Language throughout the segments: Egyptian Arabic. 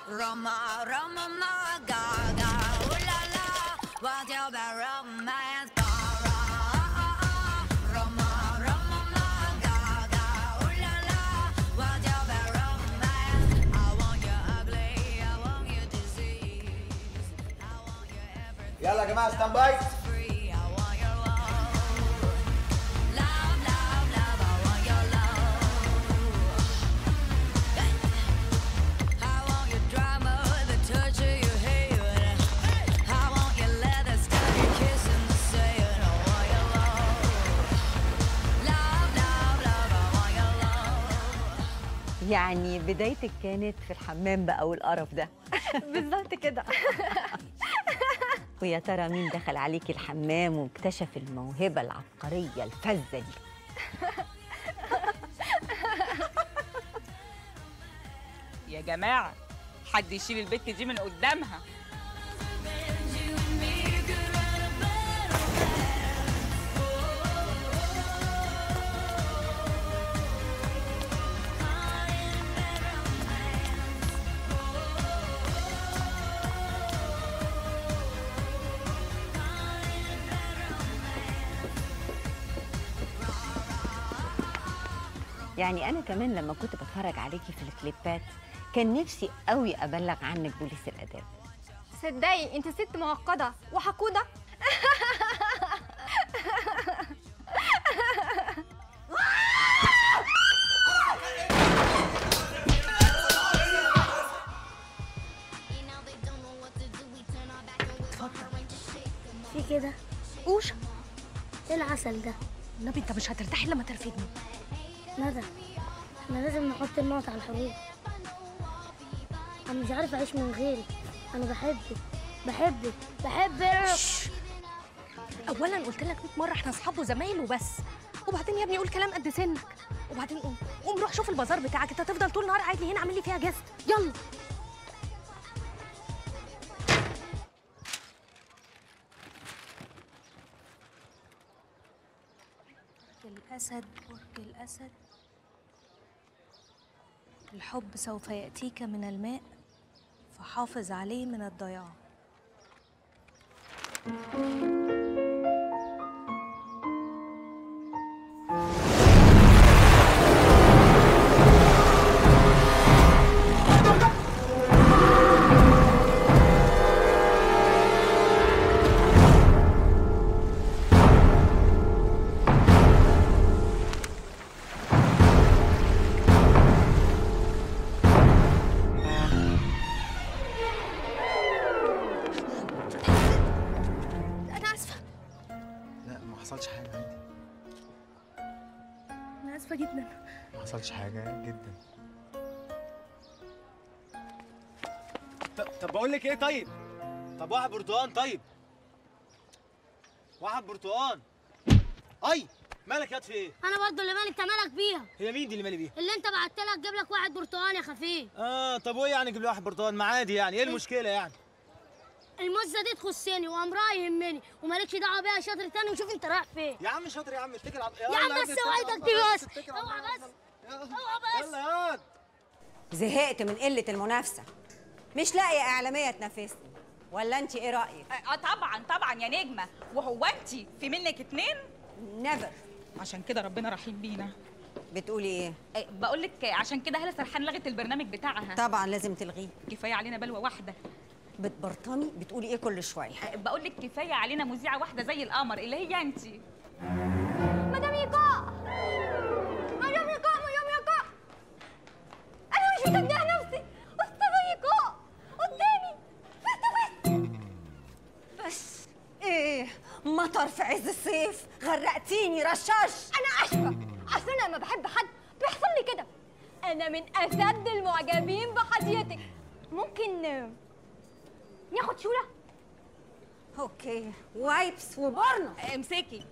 Roma, Roma, ma, gaga, ooh la la. What's your bad romance? Para, Roma, Roma, ma, gaga, ooh la la. What's your bad romance? I want you ugly, I want you disease, I want you everything يلا يا جماعه ستاند باي free. I want your love, love, love, love. I want your love. I want your drama, the touch of your hair. I want your leather stuff, your kiss and the saying. I want your love, love, love, love. I want your love. يعني بدايتك كانت في الحمام بقى والقرف ده بالظبط كده ويا ترى مين دخل عليكي الحمام واكتشف الموهبة العبقرية الفذة دي يا جماعه حد يشيل البت دي من قدامها يعني أنا كمان لما كنت بتفرج عليكي في الكليبات كان نفسي قوي أبلغ عنك بوليس الآداب صدقي انت ست معقده وحقوده في كده اوشا ايه العسل ده النبي انت مش هترتاح الا لما ترفدني ندى احنا لازم نحط النقط على الحروف انا مش عارف اعيش من غيرك انا بحبك بحبك بحبك اولا قلت لك 100 مره احنا اصحاب وزمايل وبس وبعدين يا ابني قول كلام قد سنك وبعدين قوم قوم روح شوف البازار بتاعك انت هتفضل طول النهار قاعد لي هنا عامل لي فيها جست يلا الأسد برج الأسد الحب سوف يأتيك من الماء فحافظ عليه من الضياع أنا آسفة لا ما حصلش حاجه عادي أنا آسفة جدا ما حصلش حاجه جدا طب بقول لك ايه طيب طب واحد برتقان طيب واحد برتقان اي مالك ياد في ايه انا برضو اللي مالي انت مالك بيها هي مين دي اللي مالي بيها اللي انت بعت لك جيب لك واحد برتقال يا خفيف اه طب وايه يعني اجيب لي واحد برتقان ما عادي يعني ايه المشكله يعني المزه دي تخصني وامرها يهمني ومالكش دعوه بيها شاطر تاني وشوف انت رايح فين يا عم شاطر يا عم اتكل على يا عم بس اوعدك دي بس اوعى بس اوعى بس يلا ياض زهقت من قلة المنافسة مش لاقية إعلامية تنافسني ولا أنت إيه رأيك؟ اه طبعا طبعا يا نجمه وهو انت في منك اتنين نيفر عشان كده ربنا رحيم بينا بتقولي إيه؟ بقول لك عشان كده هلا سرحان لغت البرنامج بتاعها طبعا لازم تلغيه كفايه علينا بلوه واحده بتبرطمي بتقولي إيه كل شوية بقول لك كفايه علينا مذيعه واحده زي القمر اللي هي انت مدام يقاء مدام يقاء مدام يقاء انا مش مصدقه نفسي استاذه يقاء قدامي بس إيه مطر في عز الصيف غرقتيني رشاش انا اسفه اصل انا لما بحب حد بيحصل لي كده انا من اشد المعجبين بحديتك ممكن آه، ناخد شوره أوكي وايبس وبورنو امسكي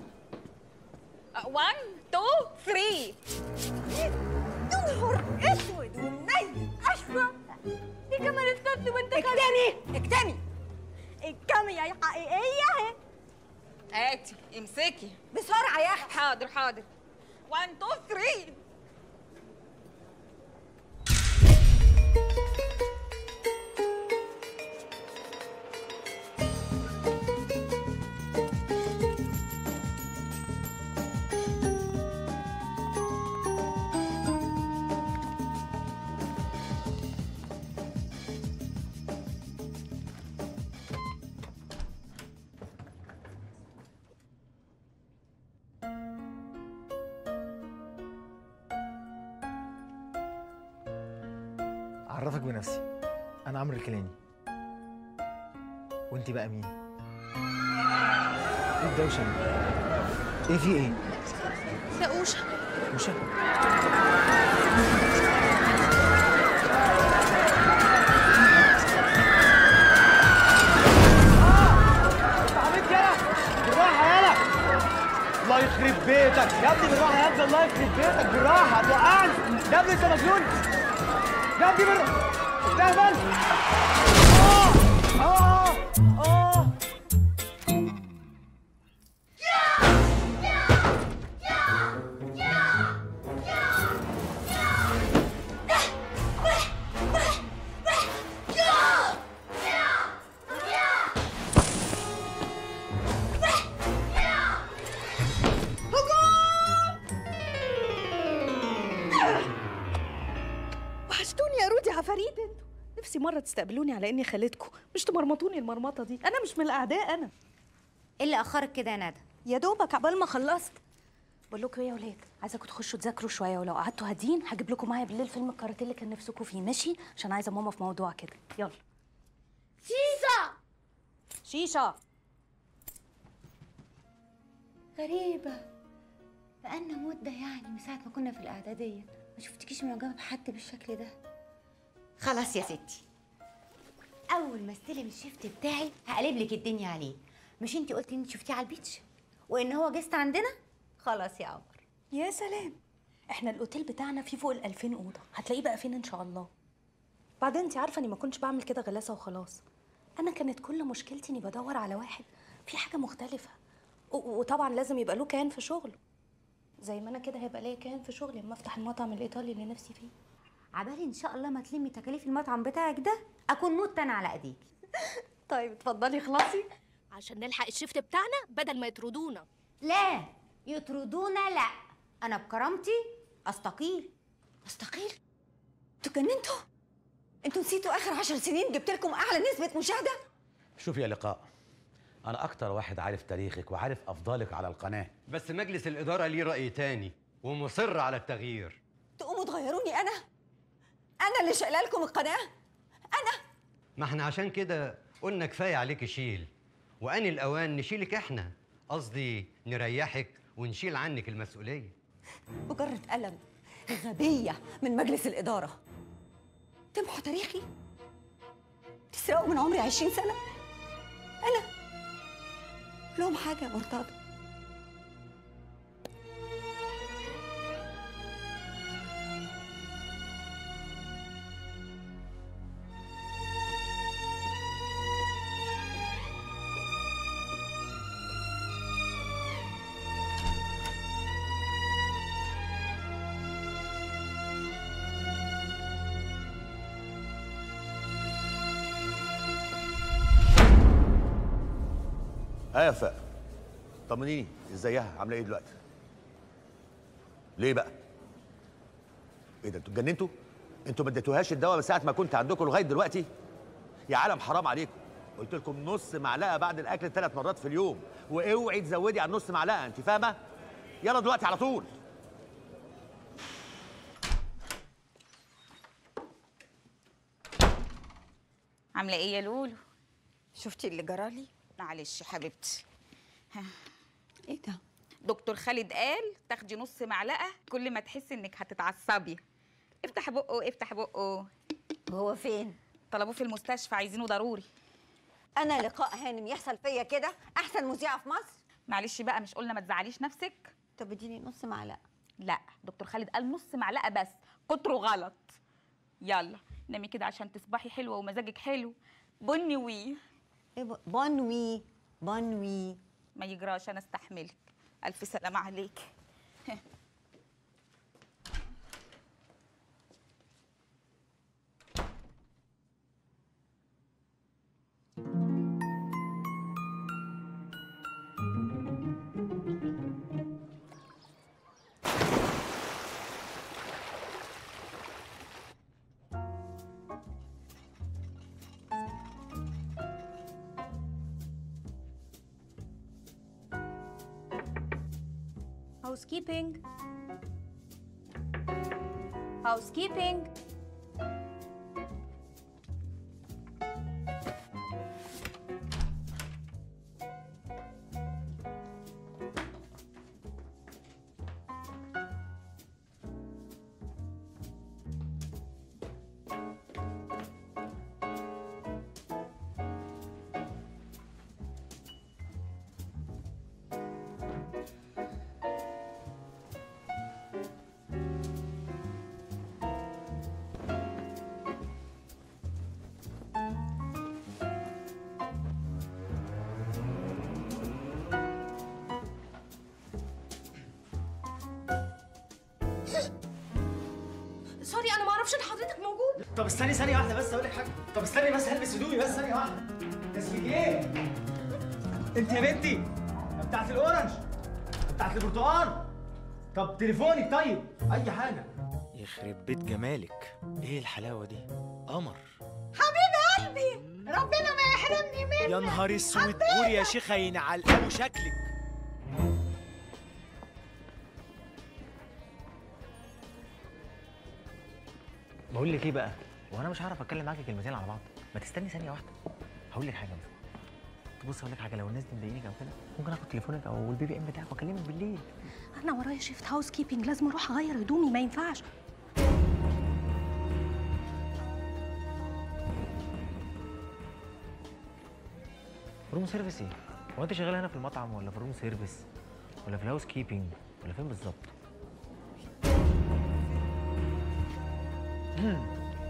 1 2 3 يا نهار اسود ومنيل اسفه دي كمان استاذ وانت اكتمي اكتمي الكاميرا الحقيقيه اهي هاتي امسكي بسرعة يا أخي حاضر حاضر 1 2 3 اعرفك بنفسي انا عمرو الكيلاني وانت بقى مين ايه الدوشه دي ايه في ايه ده اوشا وشك عملت يلا بالراحه يلا الله يخرب بيتك يا ابني بالراحه يا ابني الله يخرب بيتك بالراحه هتوقعني يا ابني انت مجنون يا ابني بالراحه استهبل اه اه اه وحشتوني يا رودي عفاريت انتوا نفسي مرة تستقبلوني على اني خالتكم مش تمرمطوني المرمطة دي انا مش من الاعداء انا ايه اللي اخرك كده يا ندى يا دوبك عبال ما خلصت بقول لكم ايه يا ولاد عايزاكم تخشوا تذاكروا شويه ولو قعدتوا هادين هجيب لكم معايا بالليل فيلم الكاراتيه اللي كان نفسكم فيه ماشي عشان عايزه ماما في موضوع كده يلا سيسا شيشه غريبة بقالنا مدة يعني من ساعة ما كنا في الإعدادية ما شفتكيش معجبة بحد بالشكل ده خلاص يا ستي أول ما استلم الشيفت بتاعي هقلب لك الدنيا عليه مش انتي قلتي ان شفتيه على البيتش وان هو جست عندنا خلاص يا قمر يا سلام احنا الاوتيل بتاعنا فيه فوق ال 2000 اوضه هتلاقيه بقى فين ان شاء الله بعدين انت عارفه اني ما كنتش بعمل كده غلاسه وخلاص انا كانت كل مشكلتي اني بدور على واحد في حاجه مختلفه و- وطبعا لازم يبقى له كيان في شغله زي ما انا كده هيبقى ليا كيان في شغلي لما افتح المطعم الايطالي اللي نفسي فيه عبالي ان شاء الله ما تلمي تكاليف المطعم بتاعك ده اكون مت انا على ايديكي طيب اتفضلي خلاصي عشان نلحق الشفت بتاعنا بدل ما يطردونا لا يطردونا لا انا بكرامتي استقيل استقيل انتوا جننتوا انتوا نسيتوا اخر عشر سنين جبت لكم اعلى نسبه مشاهده شوفي يا لقاء انا اكتر واحد عارف تاريخك وعارف افضالك على القناه بس مجلس الإدارة ليه رأي تاني ومصر على التغيير تقوموا تغيروني انا انا اللي شايله لكم القناه انا ما احنا عشان كده قلنا كفاية عليك شيل وآن الأوان نشيلك احنا قصدي نريحك ونشيل عنك المسؤولية مجرد قلم غبيه من مجلس الاداره تمحوا تاريخي تسرقوا من عمري عشرين سنه انا لهم حاجه يا مرتضى ها يا فاء طمنيني ازيها عامله ايه دلوقتي ليه بقى ايه ده انتوا اتجننتوا انتوا ما اديتوهاش الدواء من ساعه ما كنت عندكم لغايه دلوقتي يا عالم حرام عليكم قلت لكم نص معلقه بعد الاكل ثلاث مرات في اليوم واوعي تزودي عن نص معلقه انت فاهمه يلا دلوقتي على طول عامله ايه يا لولو شفتي اللي جرالي معلش يا حبيبتي ايه ده دكتور خالد قال تاخدي نص معلقه كل ما تحسي انك هتتعصبي افتح بقه افتح بقه هو فين طلبوه في المستشفى عايزينه ضروري انا لقاء هانم يحصل فيا كده احسن مذيعه في مصر معلش بقى مش قلنا ما تزعليش نفسك طب اديني نص معلقه لا دكتور خالد قال نص معلقه بس كتره غلط يلا نامي كده عشان تصبحي حلوه ومزاجك حلو بني وي ايه ب- بنوي بنوي ما يجراش انا استحملك الف سلامه عليك housekeeping housekeeping سوري انا ما اعرفش ان حضرتك موجود طب استني ثانيه واحده بس اقول لك حاجه طب استني بس هلبس هدومي بس ثانيه واحده اسمك ايه انت يا بنتي بتاعت الاورنج بتاعت البرتقال طب تليفونك طيب اي حاجه يخرب بيت جمالك ايه الحلاوه دي قمر حبيب قلبي ربنا ما يحرمني منك يا نهار اسود قول يا شيخه ينعلقوا شكلك بقول لك ايه بقى وانا مش هعرف اتكلم معاكي كلمتين على بعض ما تستني ثانيه واحده هقول لك حاجه بس تبص اقول لك حاجه لو الناس دي مضايقينك او كده ممكن اخد تليفونك او البي بي ام بتاعك واكلمك بالليل انا ورايا شيفت هاوس كيبنج لازم اروح اغير هدومي ما ينفعش روم سيرفيس ايه هو انت شغال هنا في المطعم ولا في روم سيرفيس ولا في الهاوس كيبنج ولا فين بالظبط أمم.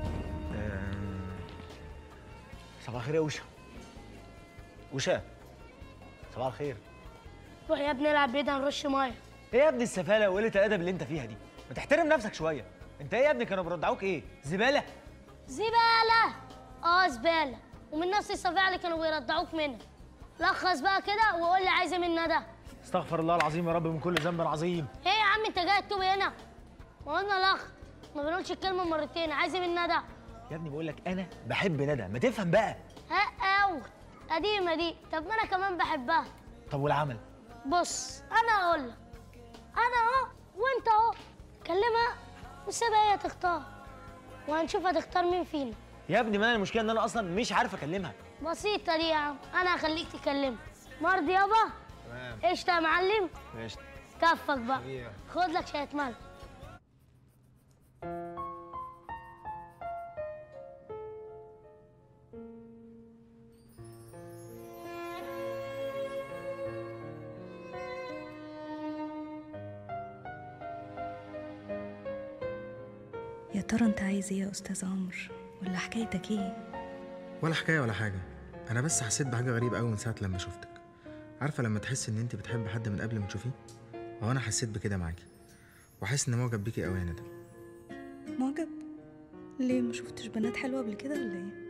صباح الخير يا وشا وشا صباح الخير روح يا ابني العب بعيد عن رش ميه ايه يا ابني السفاله وقله الادب اللي انت فيها دي ما تحترم نفسك شويه انت ايه يا ابني كانوا بيرضعوك ايه زباله زباله اه زباله ومن نفس السفاعه اللي كانوا بيرضعوك منها لخص بقى كده وقول لي عايزه منا ده استغفر الله العظيم يا رب من كل ذنب عظيم ايه يا عم انت جاي تتوب هنا ما قلنا لخ ما بنقولش الكلمه مرتين عايزه منا ده يا ابني بقول لك انا بحب ندى ما تفهم بقى ها اوت قديمه دي طب ما انا كمان بحبها طب والعمل بص انا اقول لك انا اهو وانت اهو كلمها وسيبها هي تختار وهنشوف هتختار مين فينا يا ابني ما انا المشكله ان انا اصلا مش عارف اكلمها بسيطه دي يا عم انا هخليك تكلمها مرضي يابا تمام قشطه يا معلم ماشي كفك بقى خد لك شويه ملح يا ترى انت عايز ايه يا استاذ عمرو ولا حكايتك ايه ولا حكايه ولا حاجه انا بس حسيت بحاجه غريبه قوي من ساعه لما شفتك عارفه لما تحس ان انت بتحب حد من قبل ما تشوفيه هو انا حسيت بكده معاكي وحاسس ان معجب بيكي قوي يا ندى معجب ليه ما شفتش بنات حلوه قبل كده ولا ايه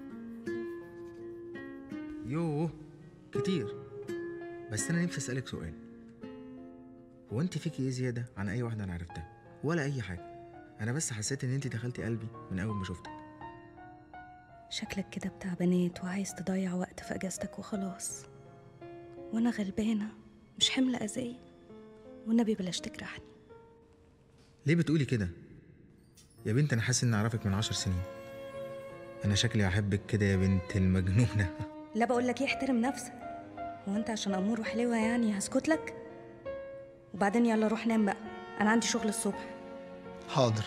يوه كتير بس انا نفسي اسالك سؤال هو انت فيكي ايه زياده عن اي واحده انا عرفتها ولا اي حاجه انا بس حسيت ان انت دخلتي قلبي من اول ما شفتك شكلك كده بتاع بنات وعايز تضيع وقت في اجازتك وخلاص وانا غلبانه مش حمل اذيه والنبي بلاش تجرحني ليه بتقولي كده يا بنت انا حاسس اني اعرفك من عشر سنين انا شكلي احبك كده يا بنت المجنونه لا بقول لك ايه احترم نفسك هو انت عشان امور وحلوه يعني هسكت لك وبعدين يلا روح نام بقى انا عندي شغل الصبح حاضر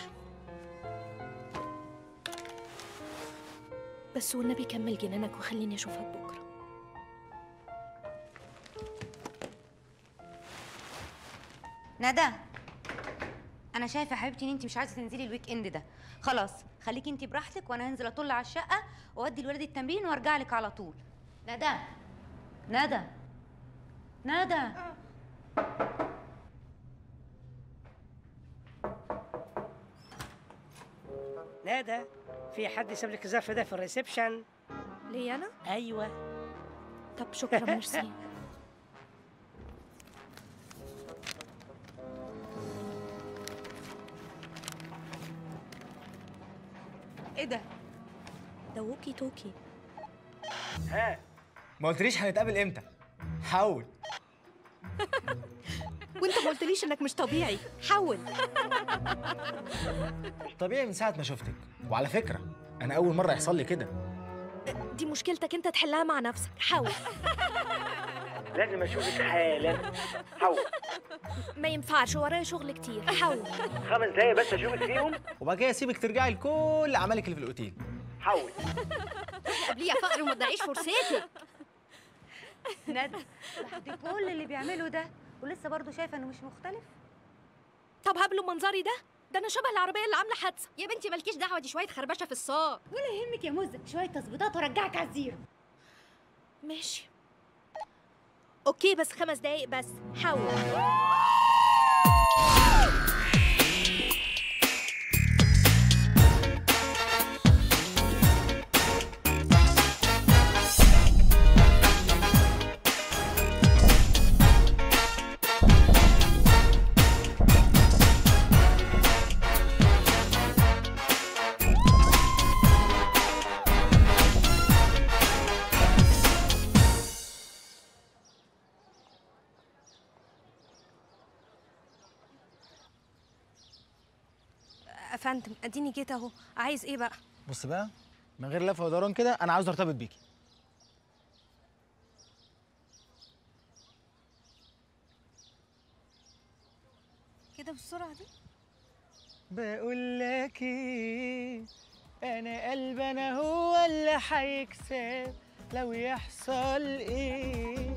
بس والنبي كمل جنانك وخليني اشوفك بكره ندى انا شايفه يا حبيبتي ان انت مش عايزه تنزلي الويك اند ده خلاص خليكي انت براحتك وانا هنزل اطل على الشقه واودي الولاد التمرين وارجع لك على طول ندى ندى ندى ندى في حد ساب لك الظرف ده في الريسبشن ليه انا ايوه طب شكرا ميرسي ايه ده ده ووكي توكي ها ما قلتليش هنتقابل امتى حاول وانت ما قلتليش انك مش طبيعي حاول طبيعي من ساعه ما شفتك وعلى فكره انا اول مره يحصل لي كده دي مشكلتك انت تحلها مع نفسك حاول لازم اشوفك حالا حاول ما ينفعش ورايا شغل كتير حاول خمس دقايق بس اشوفك فيهم وبعد كده اسيبك ترجعي لكل اعمالك اللي في الاوتيل حاول قبليه يا فقر وما تضيعيش فرصتك ندى بعد كل اللي بيعمله ده ولسه برضه شايفه انه مش مختلف طب هبلوا منظري ده ده انا شبه العربيه اللي عامله حادثه يا بنتي مالكيش دعوه دي شويه خربشه في الساق ولا يهمك يا مزة شويه تظبيطات وارجعك على الزيرو ماشي اوكي بس خمس دقايق بس حاول فندم اديني جيت اهو عايز ايه بقى بص بقى من غير لف ودوران كده انا عاوز ارتبط بيكي كده بالسرعه دي بقول لك ايه انا قلبي انا هو اللي هيكسب لو يحصل ايه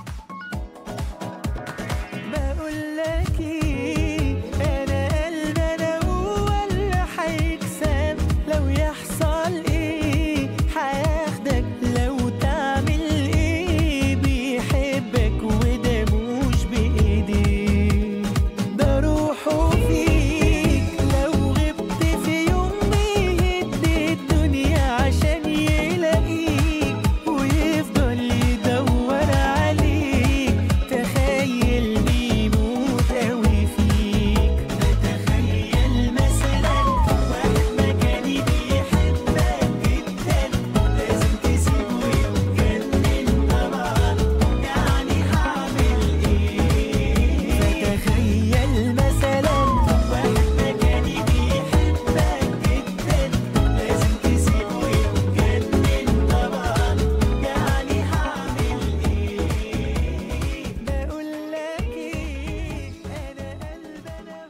بقول لك ايه انا قلبي انا هو اللي هيكسب لو يحصل ايه هياخدك لو تعمل ايه بيحبك وده مش بايديه ده روحه فيك لو غبت في يوم بيهد الدنيا عشان يلاقيك ويفضل يدور عليك تخيل بيموت قوي فيك تخيل مثلا واحد مكاني بيحبك جدا لازم تسيبه يتجنن طبعا يعني هعمل ايه فتخيل مثلا واحد مكاني بيحبك جدا لازم تسيبه يتجنن طبعا يعني هعمل ايه بقول لك ايه انا قلبي انا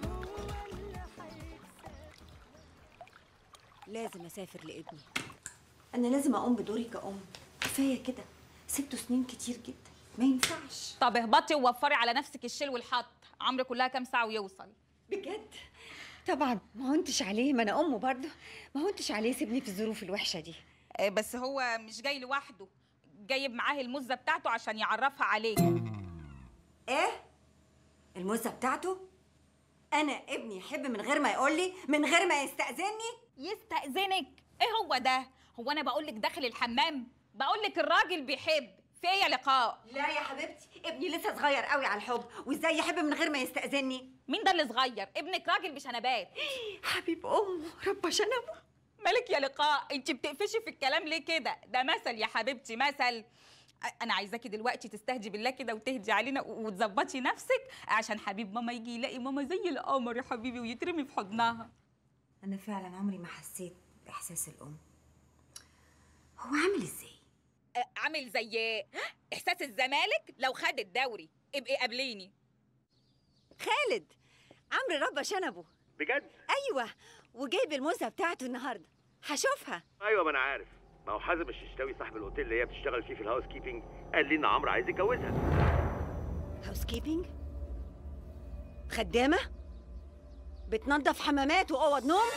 لازم اسافر لابني انا لازم اقوم بدوري كأم كفايه كده سبته سنين كتير جدا ما ينفعش طب اهبطي ووفري على نفسك الشيل والحط عمرو كلها كام ساعه ويوصل بجد طبعا ما هونتش عليه ما انا امه برضه ما هونتش عليه سيبني في الظروف الوحشه دي آه، بس هو مش جاي لوحده جايب معاه المزه بتاعته عشان يعرفها عليك ايه المزه بتاعته انا ابني يحب من غير ما يقول لي من غير ما يستأذني يستأذنك ايه هو ده هو انا بقول لك داخل الحمام بقول لك الراجل بيحب في ايه يا لقاء لا يا حبيبتي ابني لسه صغير قوي على الحب وازاي يحب من غير ما يستأذني مين ده اللي صغير ابنك راجل بشنبات حبيب امه رب شنبه مالك يا لقاء انت بتقفشي في الكلام ليه كده ده مثل يا حبيبتي مثل أ- انا عايزاكي دلوقتي تستهدي بالله كده وتهدي علينا و- وتظبطي نفسك عشان حبيب ماما يجي يلاقي ماما زي القمر يا حبيبي ويترمي في حضنها انا فعلا عمري ما حسيت باحساس الام هو عامل ازاي أ- عامل زي احساس الزمالك لو خد الدوري ابقي قابليني خالد عمرو ربى شنبه بجد ايوه وجايب الموزه بتاعته النهارده هشوفها ايوه ما انا عارف ما هو حازم الششتاوي صاحب الاوتيل اللي هي بتشتغل فيه في الهاوس كيبنج قال لي ان عمرو عايز يتجوزها هاوس كيبنج خدامه بتنظف حمامات واوض نوم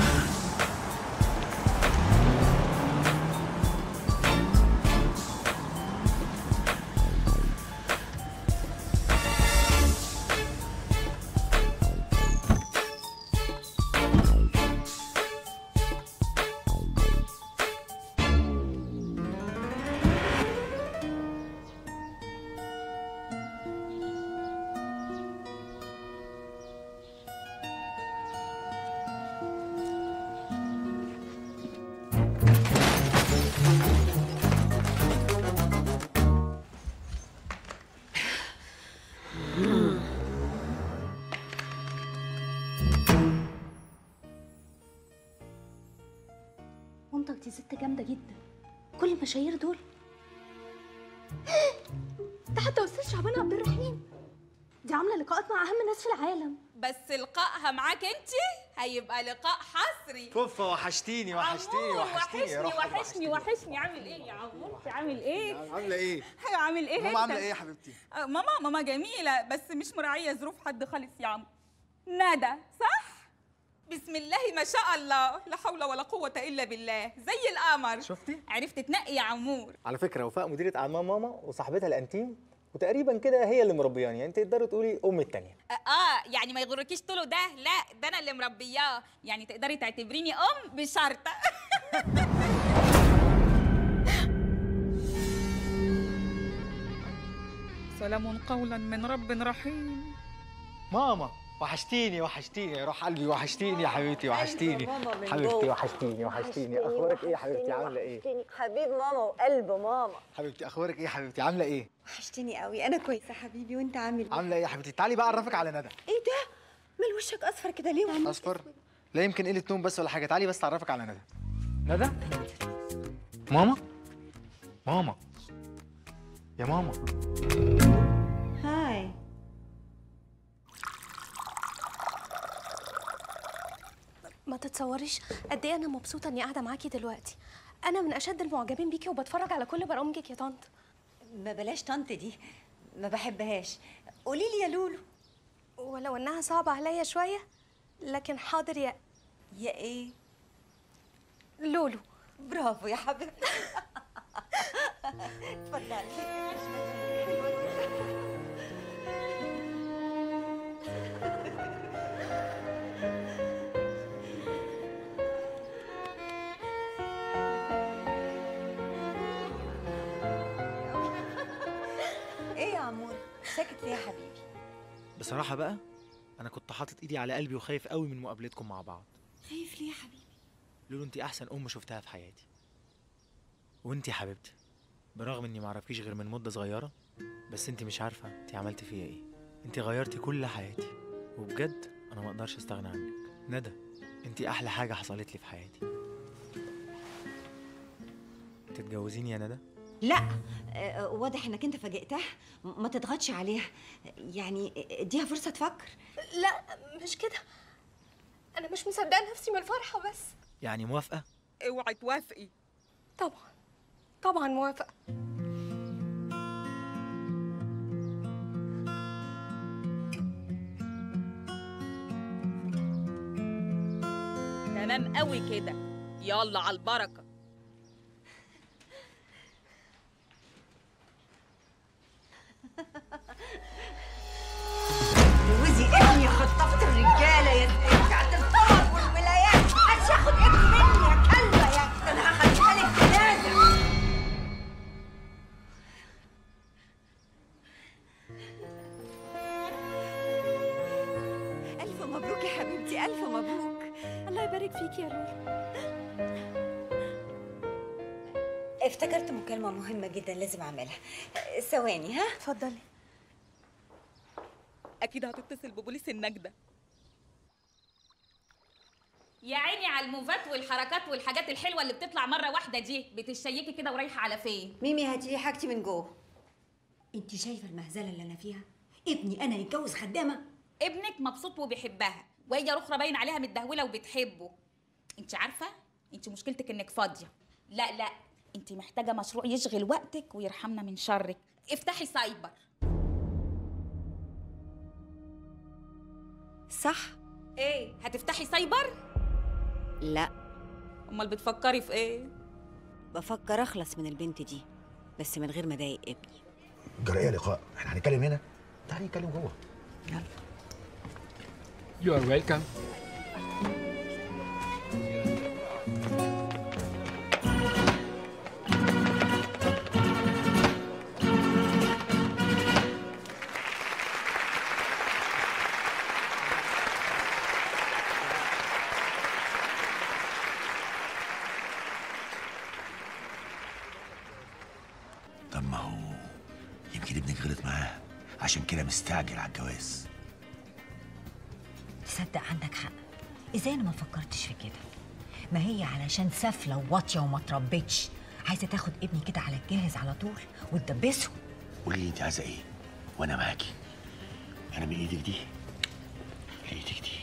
مامتك دي ست جامده جدا كل المشاهير دول ده حتى استاذ شعبان عبد الرحيم دي عامله لقاءات مع اهم ناس في العالم بس لقائها معاك انت هيبقى لقاء حصري فوفا وحشتيني وحشتيني عمور، وحشتيني يا وحشني روحي وحشني وحشني عامل ايه يا عمور انت عامل ايه عامله ايه ايوه عامل ايه ماما انت عامله ايه يا حبيبتي آه، ماما ماما جميله بس مش مراعيه ظروف حد خالص يا عم ندى صح بسم الله ما شاء الله لا حول ولا قوه الا بالله زي القمر شفتي؟ عرفت تنقي يا عمور على فكره وفاء مديره اعمال ماما وصاحبتها الانتيم وتقريبا كده هي اللي مربياني يعني انت تقدري تقولي ام التانية اه آه، يعني ما يغركيش طوله ده لا ده انا اللي مربياه يعني تقدري تعتبريني ام بشرط سلام قولا من رب رحيم ماما وحشتيني وحشتيني يا روح قلبي وحشتيني يا حبيبتي وحشتيني ماما من حبيبتي جوه. وحشتيني وحشتيني اخبارك ايه يا حبيبتي عامله ايه وحشتني. حبيب ماما وقلب ماما حبيبتي اخبارك ايه يا حبيبتي عامله ايه وحشتني قوي انا كويسه حبيبي وانت عامل ايه عامله ايه يا حبيبتي تعالي بقى اعرفك على ندى ايه ده مال وشك اصفر كده ليه وعمال اصفر لا يمكن قله نوم بس ولا حاجه تعالي بس اعرفك على ندى ندى ماما ماما يا ماما هاي ما تتصوريش قد ايه انا مبسوطه اني قاعده معاكي دلوقتي انا من اشد المعجبين بيكي وبتفرج على كل برامجك يا طنط ما بلاش طنط دي ما بحبهاش قولي لي يا لولو ولو انها صعبه عليا شويه لكن حاضر يا يا ايه لولو برافو يا حبيبتي اتفضلي ايه يا عمور ساكت ليه يا حبيبي بصراحه بقى انا كنت حاطط ايدي على قلبي وخايف قوي من مقابلتكم مع بعض خايف ليه يا حبيبي لولو انت احسن ام شفتها في حياتي وانت يا حبيبتي برغم اني معرفكيش غير من مده صغيره بس انت مش عارفه انت عملتي فيا ايه انت غيرتي كل حياتي وبجد انا ما اقدرش استغنى عنك ندى انت احلى حاجه حصلت لي في حياتي تتجوزيني يا ندى لا آه، واضح انك انت فاجئتها م- ما تضغطش عليها يعني اديها فرصه تفكر لا مش كده انا مش مصدقه نفسي من الفرحه بس يعني موافقه اوعي توافقي طبعا طبعا موافقه تمام قوي كده يلا على البركه جوزي ابني خطفت الرجاله يا ست هتتطور والولايات محدش ياخد ابني مني يا كلبه يا انا هخليها لك جنازه الف مبروك يا حبيبتي الف مبروك الله يبارك فيك يا لولو افتكرت مكالمه مهمه جدا لازم اعملها ثواني ها اتفضلي اكيد هتتصل ببوليس النجده يا عيني على الموفات والحركات والحاجات الحلوه اللي بتطلع مره واحده دي بتشيكي كده ورايحه على فين ميمي هاتي لي حاجتي من جوه انت شايفه المهزله اللي انا فيها ابني انا يتجوز خدامه ابنك مبسوط وبيحبها وهي الاخرى باين عليها متدهوله وبتحبه انت عارفه انت مشكلتك انك فاضيه لا لا انت محتاجه مشروع يشغل وقتك ويرحمنا من شرك افتحي سايبر صح ايه هتفتحي سايبر لا امال بتفكري في ايه بفكر اخلص من البنت دي بس من غير ما اضايق ابني جرى ايه يا لقاء احنا هنتكلم هنا تعالي نتكلم جوه You are welcome. طب ما هو يمكن ابنك غلط معاه عشان كده مستعجل على الجواز تصدق عندك حق ازاي انا ما فكرتش في كده ما هي علشان سافله وواطيه وما تربتش عايزه تاخد ابني كده على الجاهز على طول وتدبسه قولي لي انت عايزه ايه وانا معاكي انا من ايدك دي ايدك دي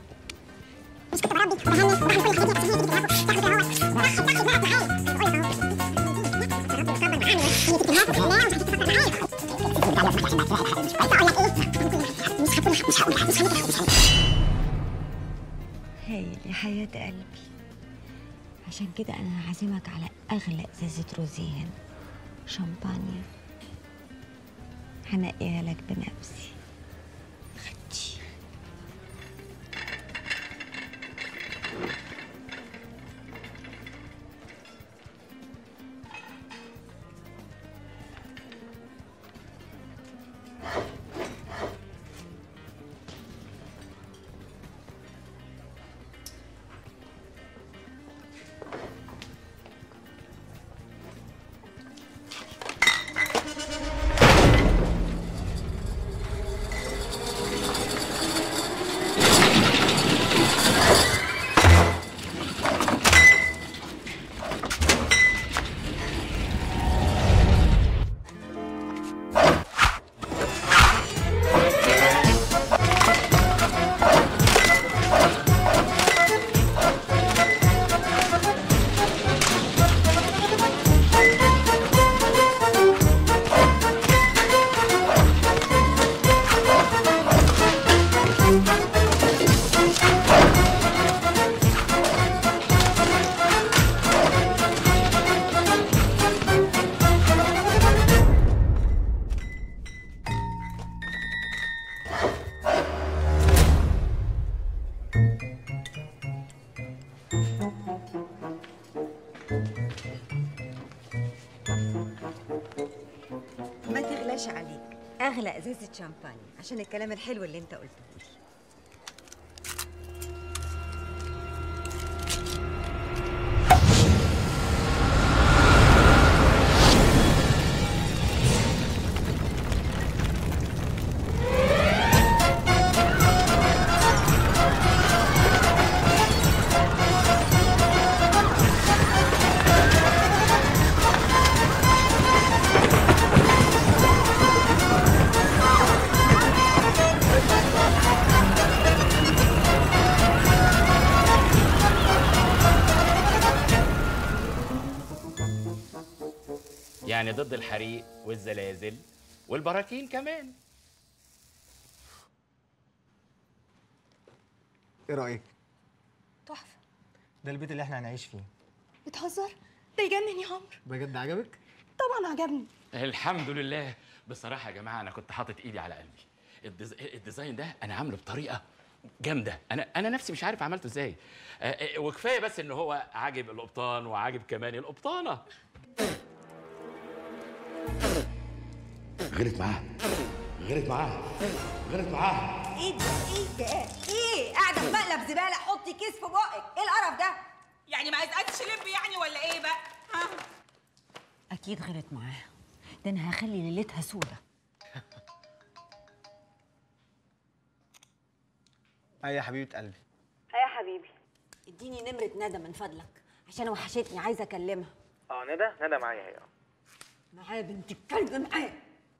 هايل يا حياة قلبي عشان كده انا هعزمك على اغلى ازازة روزين شامبانيا هنقيها لك بنفسي اختي ما تغلاش عليك اغلى ازازه شامباني عشان الكلام الحلو اللي انت قلته لي يعني ضد الحريق والزلازل والبراكين كمان ايه رايك تحفه ده البيت اللي احنا هنعيش فيه بتهزر ده يجنن يا عمرو بجد عجبك طبعا عجبني الحمد لله بصراحه يا جماعه انا كنت حاطط ايدي على قلبي الديز... الديزاين ده انا عامله بطريقه جامده انا انا نفسي مش عارف عملته ازاي آه، آه، وكفايه بس ان هو عاجب القبطان وعاجب كمان القبطانه غلط معاه غلط معاه غلط معاه ايه ده ايه ده ايه قاعده في مقلب زباله حطي كيس في بقك ايه القرف ده يعني ما عايزاكش لب يعني ولا ايه بقى ها اكيد غلط معاها ده انا هخلي ليلتها سودة اي يا حبيبه قلبي ها يا حبيبي اديني نمرة ندى من فضلك عشان وحشتني عايزة اكلمها اه ندى ندى معايا اهي معايا بنت الكلب معايا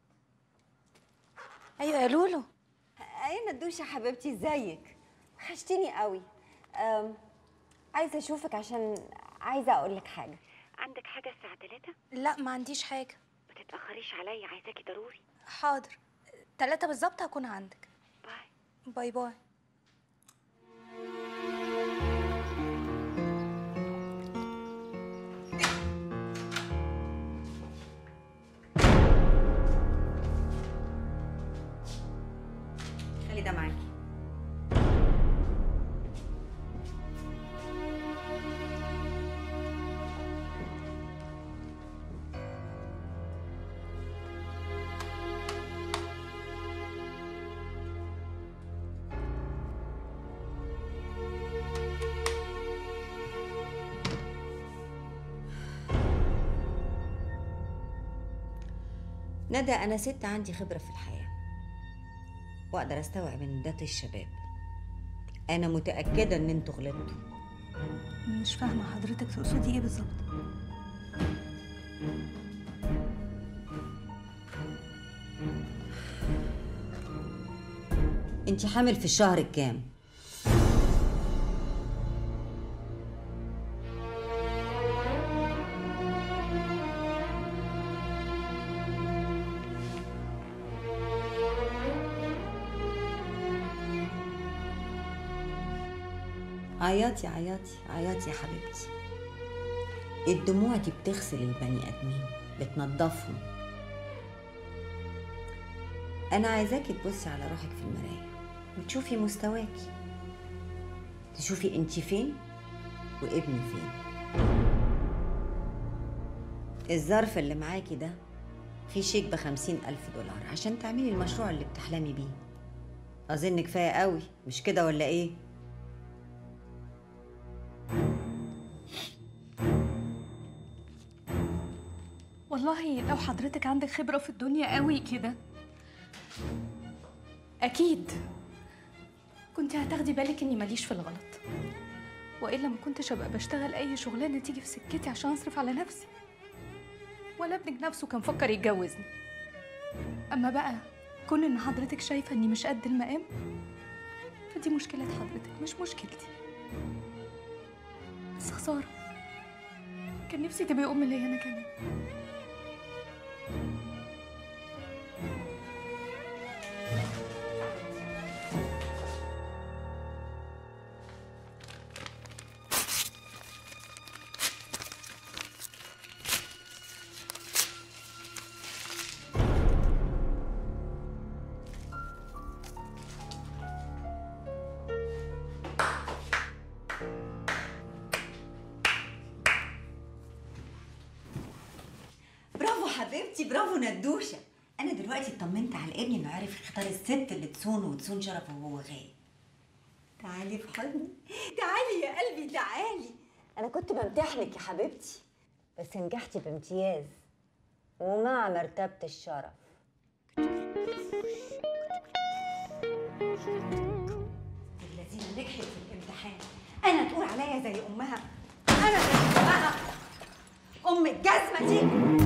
ايوه يا لولو ايه ندوشة يا حبيبتي ازيك وحشتيني قوي أم... عايزة اشوفك عشان عايزة اقول لك حاجة عندك حاجة الساعة 3 لا ما عنديش حاجه ما تتأخريش عليا عايزاكي ضروري حاضر تلاتة بالظبط هكون عندك باي باي باي خلي ده معاكي ندى أنا ست عندي خبرة في الحياة وأقدر أستوعب إن ده الشباب أنا متأكدة إن أنتوا غلطتوا مش فاهمه حضرتك تقصدي ايه بالظبط أنت حامل في الشهر الكام؟ عياطي عياطي عياطي يا حبيبتي الدموع دي بتغسل البني ادمين بتنضفهم انا عايزاكي تبصي على روحك في المرايه وتشوفي مستواكي تشوفي انت فين وابني فين الظرف اللي معاكي ده فيه شيك بخمسين ألف دولار عشان تعملي المشروع اللي بتحلمي بيه أظن كفاية قوي مش كده ولا إيه؟ والله لو حضرتك عندك خبرة في الدنيا قوي كده أكيد كنت هتاخدي بالك إني ماليش في الغلط وإلا ما كنتش أبقى بشتغل أي شغلانة تيجي في سكتي عشان أصرف على نفسي ولا ابنك نفسه كان فكر يتجوزني أما بقى كون إن حضرتك شايفة إني مش قد المقام فدي مشكلة حضرتك مش مشكلتي بس خسارة كان نفسي تبقي أم ليا أنا كمان حبيبتي برافو ندوشه انا دلوقتي اطمنت على ابني انه عارف يختار الست اللي تصونه وتصون شرفه وهو غايب تعالي في حضني تعالي يا قلبي تعالي انا كنت بمتحنك يا حبيبتي بس نجحتي بامتياز ومع مرتبه الشرف الذين نجحت في الامتحان انا تقول عليا زي امها انا زي امها ام الجزمه دي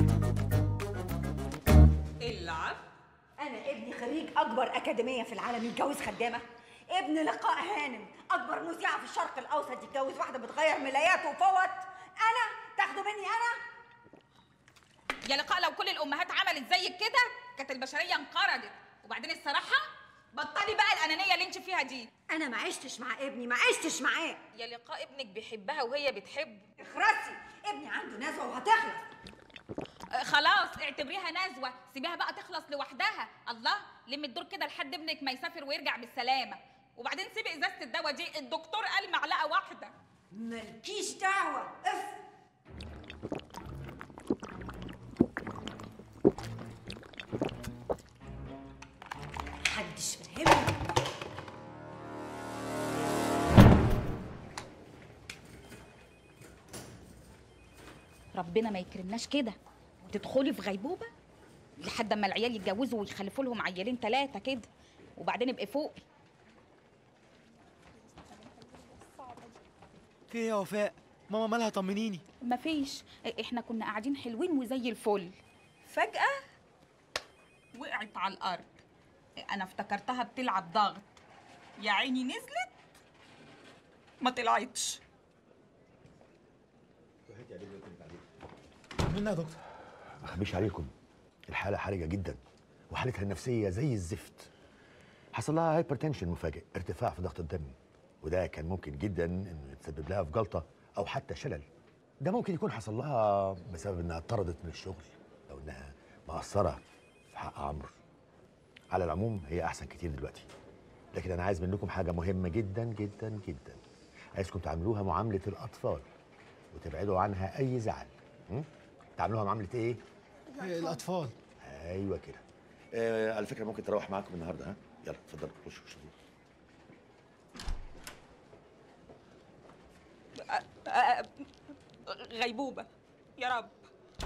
العب انا ابني خريج اكبر اكاديميه في العالم يتجوز خدامه ابن لقاء هانم اكبر مذيعه في الشرق الاوسط يتجوز واحده بتغير ملايات وفوت انا تاخدوا مني انا يا لقاء لو كل الامهات عملت زيك كده كانت البشريه انقرضت وبعدين الصراحه بطلي بقى الانانيه اللي انت فيها دي انا ما عشتش مع ابني ما عشتش معاه يا لقاء ابنك بيحبها وهي بتحبه اخرسي ابني عنده نزوه وهتخلص آه، خلاص اعتبريها نزوه سيبيها بقى تخلص لوحدها الله لم الدور كده لحد ابنك ما يسافر ويرجع بالسلامه وبعدين سيبي ازازه الدواء دي الدكتور قال معلقه واحده مالكيش دعوه اف محدش فاهمني ربنا ما يكرمناش كده تدخلي في غيبوبه لحد اما العيال يتجوزوا ويخلفوا لهم عيالين ثلاثه كده وبعدين ابقي فوق في ايه يا وفاء ماما مالها طمنيني مفيش احنا كنا قاعدين حلوين وزي الفل فجأة وقعت على الأرض أنا افتكرتها بتلعب ضغط يا عيني نزلت ما طلعتش طمنا يا دكتور ما اخبيش عليكم الحاله حرجه جدا وحالتها النفسيه زي الزفت حصل لها هايبرتنشن مفاجئ ارتفاع في ضغط الدم وده كان ممكن جدا انه يتسبب لها في جلطه او حتى شلل ده ممكن يكون حصل لها بسبب انها اتطردت من الشغل او انها مقصره في حق عمرو على العموم هي احسن كتير دلوقتي لكن انا عايز منكم حاجه مهمه جدا جدا جدا عايزكم تعاملوها معامله الاطفال وتبعدوا عنها اي زعل م? تعاملوها معامله ايه الاطفال ايوه كده آه على فكره ممكن تروح معاكم النهارده ها يلا اتفضل خش خش أ- أ- غيبوبة يا رب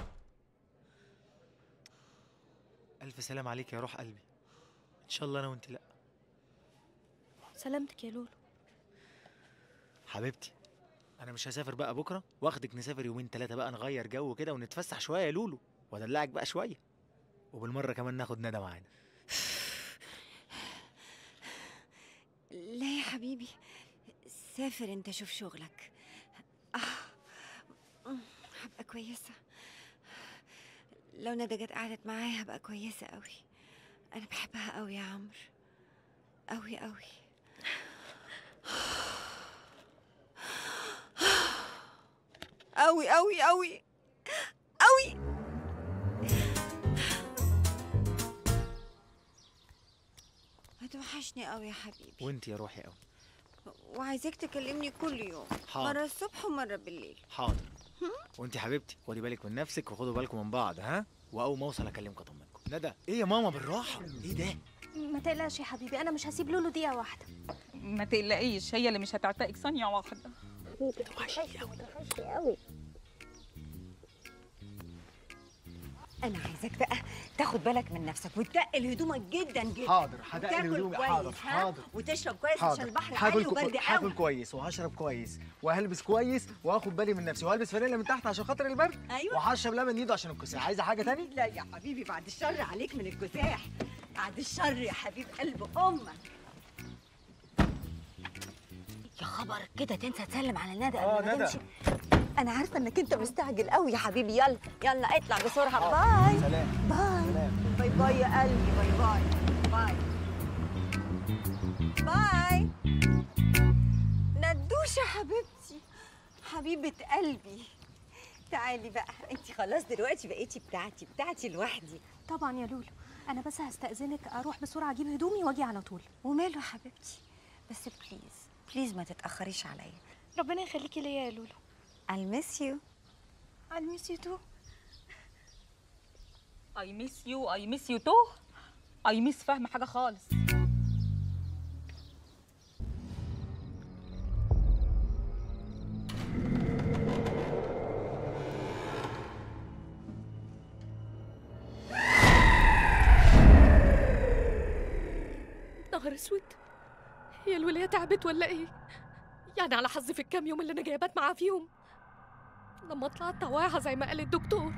الف سلام عليك يا روح قلبي ان شاء الله انا وانت لا سلامتك يا لولو حبيبتي انا مش هسافر بقى بكره واخدك نسافر يومين ثلاثه بقى نغير جو كده ونتفسح شويه يا لولو وادلعك بقى شويه وبالمره كمان ناخد ندى معانا لا يا حبيبي سافر انت شوف شغلك آه. أمم، هبقى كويسة لو ندى جت قعدت معايا هبقى كويسة قوي أنا بحبها قوي يا عمرو قوي قوي قوي قوي قوي قوي هتوحشني قوي يا حبيبي وانت يا روحي قوي وعايزاك تكلمني كل يوم حاضر. مرة الصبح ومرة بالليل حاضر وانت حبيبتي خدي بالك من نفسك وخدوا بالكم من بعض ها واول ما اوصل اكلمك اطمنكم ندى ايه يا ماما بالراحه ايه ده ما تقلقش يا حبيبي انا مش هسيب لولو دقيقه واحده ما تقلقيش هي اللي مش هتعتقك ثانية واحدة قوي انا عايزاك بقى تاخد بالك من نفسك وتقل هدومك جدا جدا حاضر هتقل وتاكل هدومي كويس، حاضر ها؟ حاضر وتشرب كويس حاضر. عشان البحر هاكل عالي كو- وبرد هاكل قوي كويس وهشرب كويس وهلبس كويس وهاخد بالي من نفسي وهلبس فانيلا من تحت عشان خاطر البرد أيوة. وهشرب لبن نيدو عشان الكساح عايزه حاجه تاني لا يا حبيبي بعد الشر عليك من الكساح بعد الشر يا حبيب قلب امك يا خبر كده تنسى تسلم على ندى آه، قبل ما ندى. تمشي انا عارفه انك انت مستعجل قوي يا حبيبي يلا يلا اطلع بسرعه باي سلام باي باي باي يا قلبي باي باي باي باي ندوشة حبيبتي حبيبة قلبي تعالي بقى انت خلاص دلوقتي بقيتي بتاعتي بتاعتي لوحدي طبعا يا لولو انا بس هستأذنك اروح بسرعه اجيب هدومي واجي على طول وماله حبيبتي بس بليز بليز ما تتأخريش عليا ربنا يخليكي ليا يا لولو I'll miss you I miss you too اي ميس يو اي ميس يو تو اي ميس فاهمه حاجه خالص نهار اسود هي الولايه تعبت ولا ايه يعني على حظي في الكام يوم اللي انا جايبات معاه فيهم لما اطلع الطواعه زي ما قال الدكتور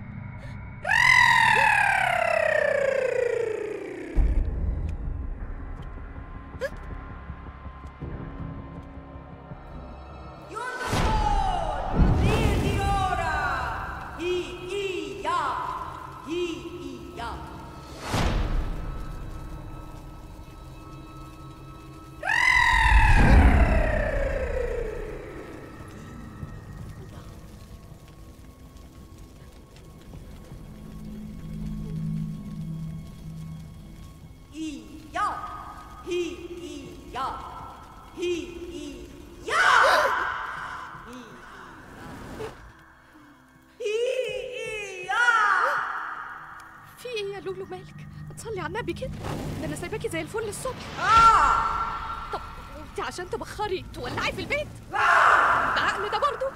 في ايه يا لولو مالك تصلي على النبي كده ده انا سايباكي زي الفل الصبح طب انت عشان تبخري تولعي في البيت ده عقل ده برضو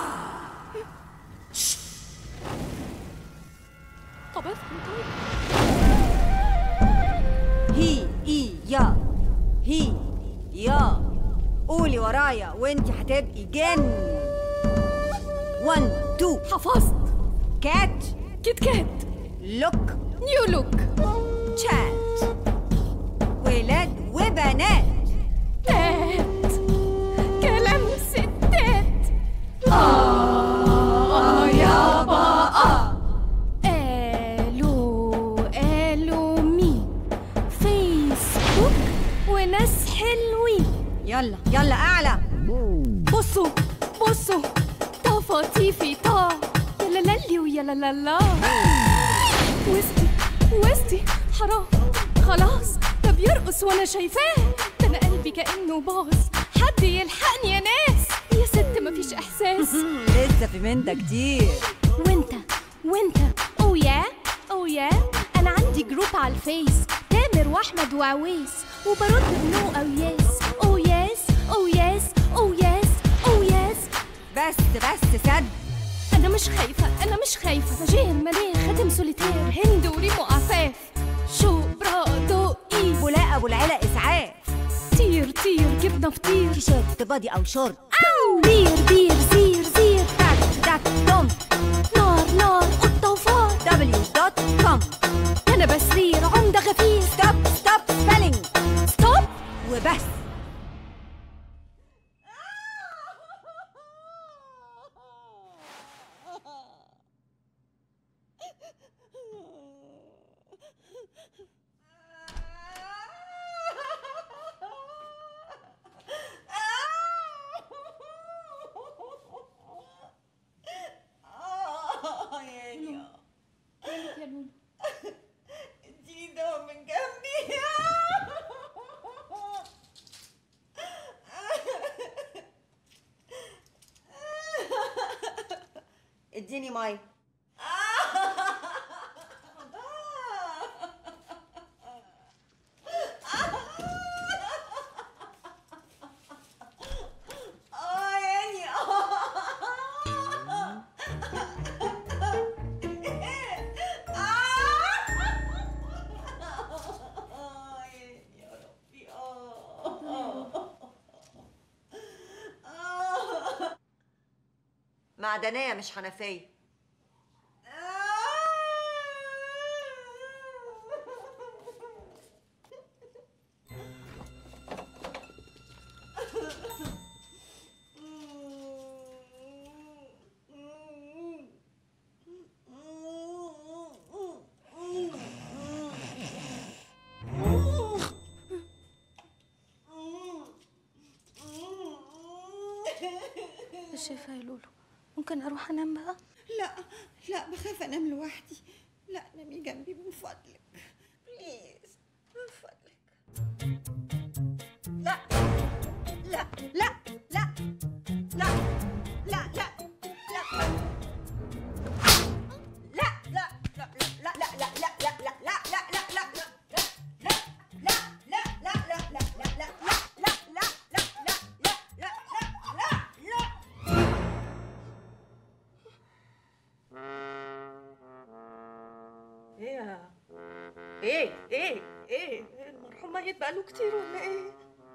طب افهم طيب هي اي يا هي يا قولي ورايا وانت هتبقي جن 1 2 حفظت كات كيت كات لوك نيو لوك شات ولاد وبنات تات كلام ستات آه يابا آه قالوا قالوا مين فيسبوك وناس حلوين يلا يلا اعلى بصوا بصوا طفاطيفي طا يا لا لالي ويا لا لا لا وسطي وسطي حرام خلاص ده بيرقص وانا شايفاه ده انا قلبي كانه باظ حد يلحقني يا ناس يا ست مفيش احساس لسه في من ده كتير وانت وانت او يا او يا انا عندي جروب على الفيس تامر واحمد وعويس وبرد بنو او ياس او ياس او ياس او ياس او ياس بس بس سد انا مش خايفه انا مش خايفه مجير مليح خاتم سوليتير هند وريمو عفاف شو برادو ايز بولاء ابو العلا اسعاف طير طير جبنه فطير تيشيرت بادي او شورت بير بير زير زير تاك تاك توم نار نار قطه وفار دبليو دوت كوم انا بسرير عمده غفير ستوب ستوب سبيلينج ستوب وبس مالك يا لولو اديني دواء من جنبي اديني مي اه يعني معدنية مش حنفية شايفة يا لولو ممكن اروح انام بقى لا لا بخاف انام لوحدي لا نامي جنبي من فضلك بليز من فضلك لا لا لا لا لا لا لا لا لا لا لا لا لا لا لا يا ايه ايه ايه المرحوم ميت بقاله كتير ولا ايه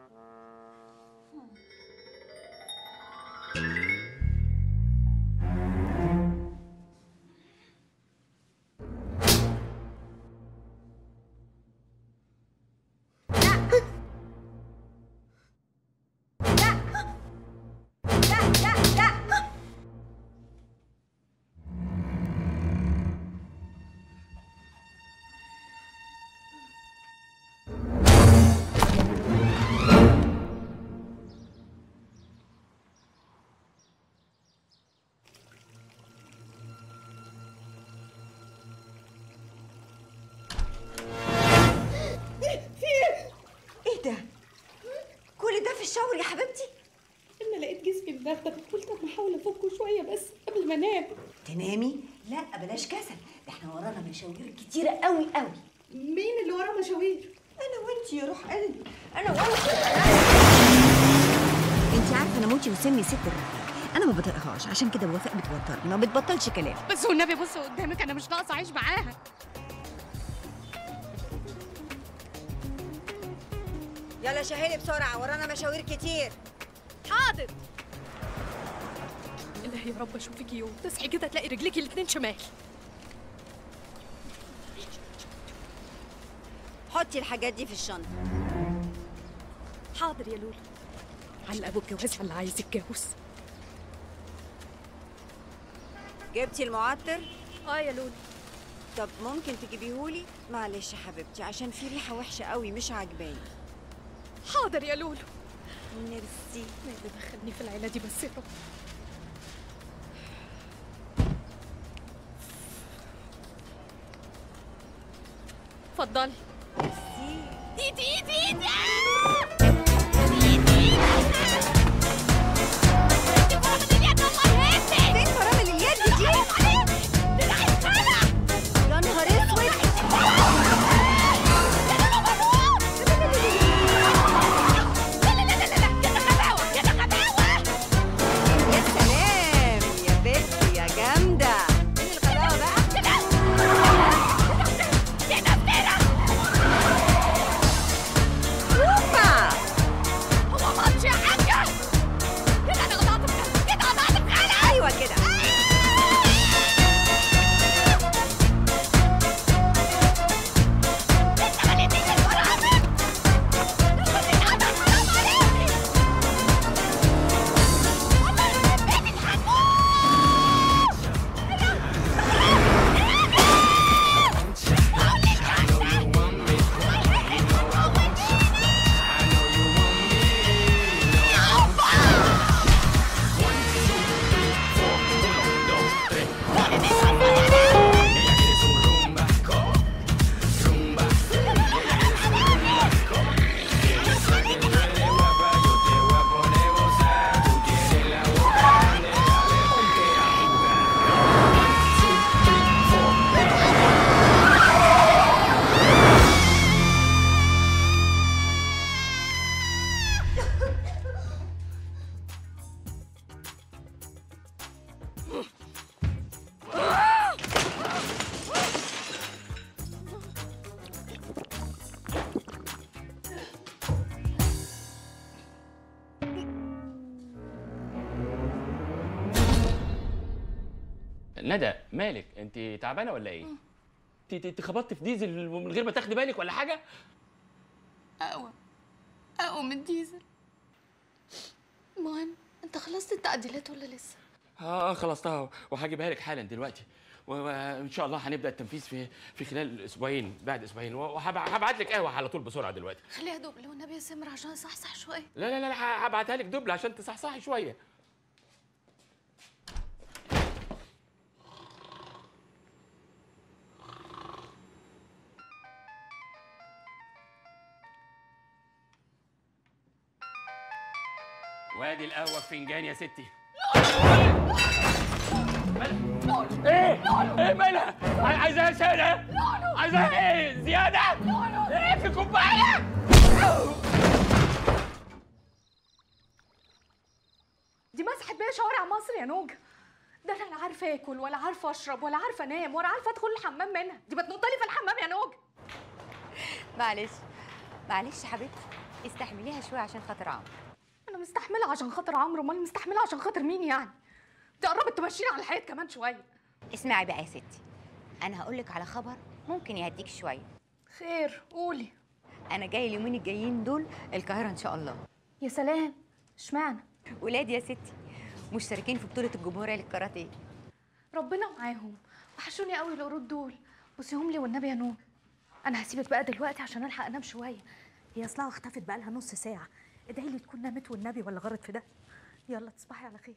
في ايه؟ ايه ده؟ كل ده في الشاور يا حبيبتي؟ انا لقيت جسمي مدغدغ قلت اما احاول افكه شويه بس قبل ما انام تنامي؟ لا بلاش كسل ده احنا ورانا مشاوير كتيرة قوي قوي مين اللي وراه مشاوير؟ انا وانتي يا روح قلبي انا وانتي انت عارفه انا موتي وسمي ست الرجاله انا ما بطيقهاش عشان كده وفاء بتوترني ما بتبطلش كلام بس والنبي بص قدامك انا مش ناقصه اعيش معاها يلا شهيلي بسرعه ورانا مشاوير كتير حاضر الهي يا رب اشوفك يوم تصحي كده تلاقي رجليكي الاتنين شمال حطي الحاجات دي في الشنطه حاضر يا لولو على ابو الجواز على اللي عايز يتجوز جبتي المعطر اه يا لولو طب ممكن تجيبيهولي معلش يا حبيبتي عشان في ريحه وحشه قوي مش عاجباني حاضر يا لولو ميرسي ما اللي دخلني في العيله دي بس يا رب اتفضلي ايدي ايدي ايدي فين فرامل اليد دي؟ يا نهار اسود يا سلام يا بنت يا جامدة فين الغباوة بقى؟ اوبا هو ماتش يا حاجه كده انا قطعت في كده قطعت في خالك ايوه كده ندى مالك انت تعبانه ولا ايه انت انت خبطت في ديزل من غير ما تاخدي بالك ولا حاجه اقوى اقوى من ديزل المهم انت خلصت التعديلات ولا لسه اه خلصتها وهجيبها لك حالا دلوقتي و- وان شاء الله هنبدا التنفيذ في في خلال اسبوعين بعد اسبوعين وهبعت لك قهوه على طول بسرعه دلوقتي خليها دبل والنبي يا سمر عشان اصحصح شويه لا لا لا لا هبعتها لك دبل عشان تصحصحي شويه وادي القهوه في فنجان يا ستي ايه ايه مالها عاي- عايزاها سادة عايزاها ايه زيادة ايه في كوباية دي مسحت بيا شوارع مصر يا نوجة ده انا لا عارفه اكل ولا عارفه اشرب ولا عارفه انام ولا عارفه ادخل الحمام منها دي بتنط لي في الحمام يا نوج معلش معلش يا حبيبتي استحمليها شويه عشان خاطر عمرو انا مستحمله عشان خاطر عمرو امال مستحمله عشان خاطر مين يعني دي قربت تمشيني على الحيط كمان شويه اسمعي بقى يا ستي انا هقول لك على خبر ممكن يهديك شويه خير قولي انا جاي اليومين الجايين دول القاهره ان شاء الله يا سلام اشمعنى ولادي يا ستي مشتركين في بطوله الجمهوريه للكاراتيه ربنا معاهم وحشوني قوي القرود دول بصيهم لي والنبي يا نور انا هسيبك بقى دلوقتي عشان الحق انام شويه هي اصلها اختفت بقالها نص ساعه ادعي لي تكون نامت والنبي ولا غرت في ده يلا تصبحي على خير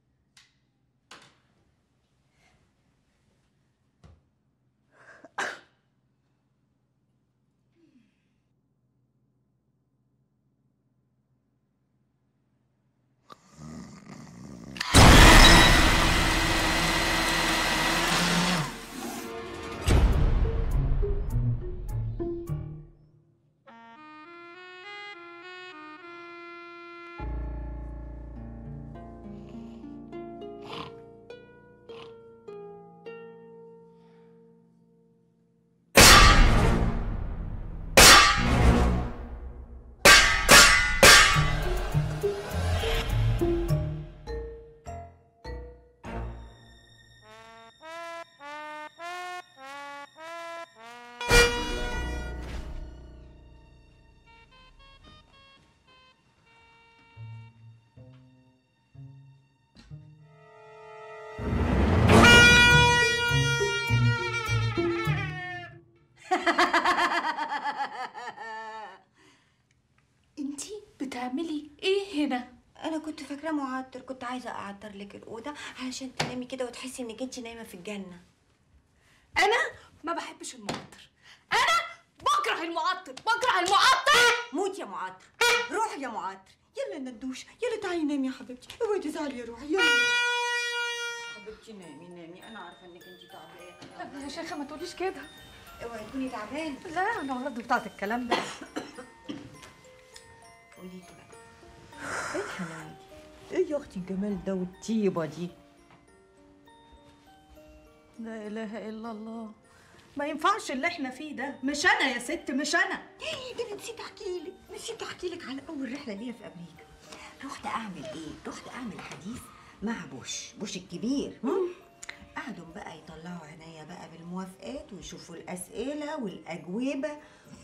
انتي بتعملي ايه هنا انا كنت فاكراه معطر كنت عايزه اعطر لك الاوضه علشان تنامي كده وتحسي انك انت نايمه في الجنه انا ما بحبش المعطر انا بكره المعطر بكره المعطر موت يا معطر روح يا معطر يلا ندوش يلا تعالي نامي يا حبيبتي اوعي تزعلي يا روحي يلا حبيبتي نامي نامي انا عارفه انك انت تعبانه يا شيخه ما تقوليش كده اوعي تكوني تعبانه لا انا برضه بتاعت الكلام ده قولي لي بقى ايه الحلاوه دي ايه يا اختي الجمال ده والطيبه دي لا اله الا الله ما ينفعش اللي احنا فيه ده مش انا يا ست مش انا ده انا نسيت احكي لك نسيت احكي لك على اول رحله ليا في امريكا رحت اعمل ايه رحت اعمل حديث مع بوش بوش الكبير هم؟ قعدوا بقى يطلعوا عينيا بقى بالموافقات ويشوفوا الاسئله والاجوبه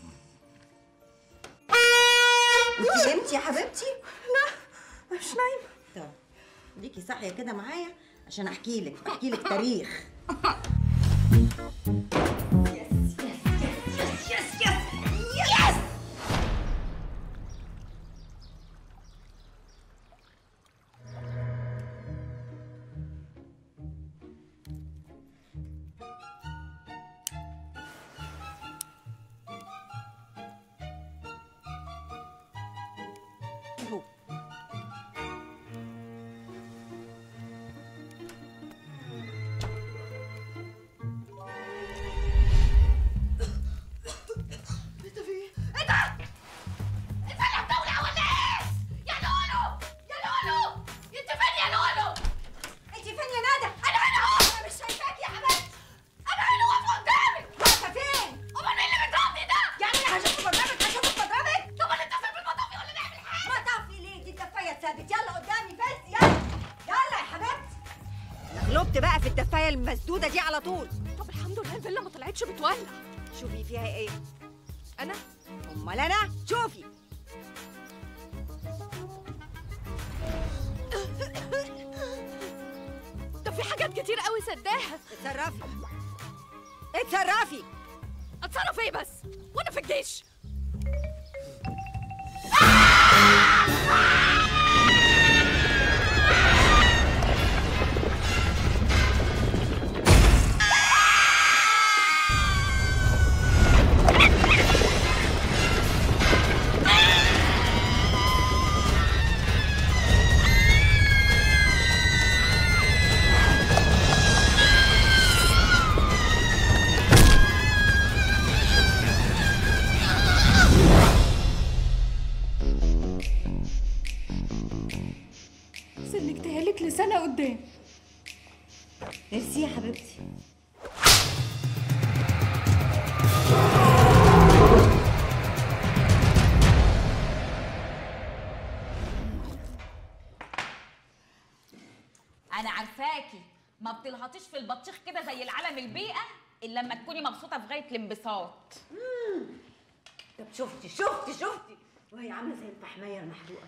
انت نمتي يا حبيبتي لا مش نايمه طب ليكي صاحيه كده معايا عشان احكي لك احكي لك تاريخ يس يس يس يس اهو انت في ايه؟ انت انت اللي هتولع ولا ايه؟ يا لولو يا لولو انت فين يا لولو؟ انت فين يا ندى؟ انا هنا اهو انا مش شايفاك يا حبيبتي انا هنا واقفه قدامك واقفه فين؟ امال مين اللي بيضربني ده؟ يعني انا هشوف بضربك هشوف بضربك؟ طب نتصل بالمطافي ولا نعمل حاجه؟ ما تعرفي ليه دي الدفايه اتثبت يلا قدامي بس يلا يلا يا حبيبتي انا غلبت بقى في الدفايه المسدوده دي على طول طب الحمد لله الفيلا ما طلعتش بتولع شوفي فيها ايه انا امال انا شوفي ده في حاجات كتير قوي سداها اتصرفي اتصرفي اتصرف ايه بس وانا في الجيش ميرسي يا حبيبتي انا عارفاكي ما بتلهطيش في البطيخ كده زي العالم البيئه الا لما تكوني مبسوطه في غايه الانبساط طب شفتي شفتي شفتي وهي عامله زي الفحمايه المحروقه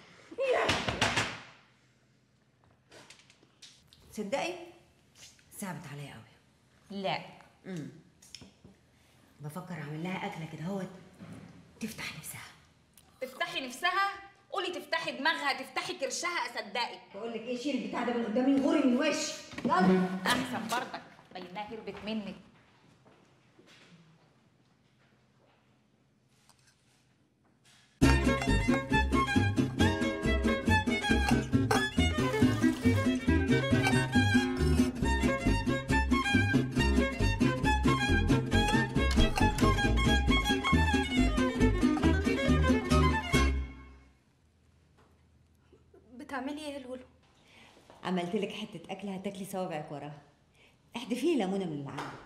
تصدقي صعبت عليا قوي لا امم بفكر اعمل لها اكله كده اهوت تفتح نفسها تفتحي نفسها قولي تفتحي دماغها تفتحي كرشها اصدقك بقول لك ايه شيل البتاع ده من قدامي غوري من وشي يلا احسن برضك بينها هربت منك بتعملي ايه يا لولو عملت لك حته اكله هتاكلي صوابعك وراها احدفي لي ليمونه من اللي عندك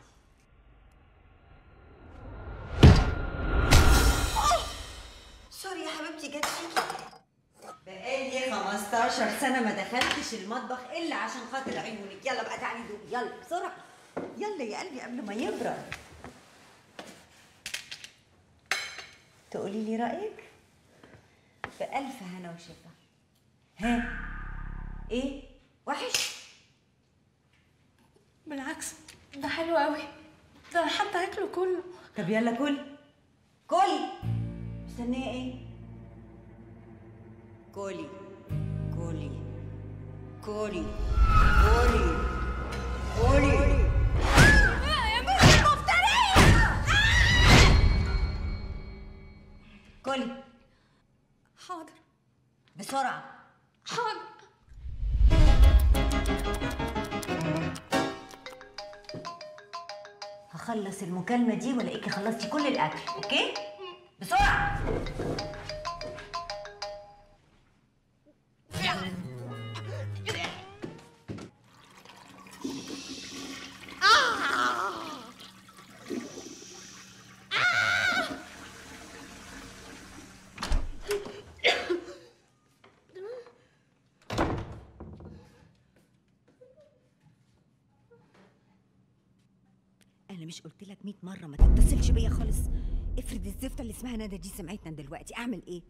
سوري يا حبيبتي جت فيكي بقالي 15 سنه ما دخلتش المطبخ الا عشان خاطر عيونك يلا بقى تعالي دوقي يلا بسرعه يلا يا قلبي قبل ما يبرد تقولي لي رايك بألف هنا وشفا ها ايه وحش بالعكس ده حلو قوي ده انا حتى هاكله كله طب يلا كل كل مستنيه ايه كولي كولي كولي كولي كولي يا بنت المفترية كولي حاضر بسرعه حاضر هخلص المكالمه دي والاقيكي خلصتي كل الاكل اوكي بسرعه انا مش قلت لك 100 مره ما تتصلش بيا خالص افرض الزفته اللي اسمها ندى دي سمعتنا دلوقتي اعمل ايه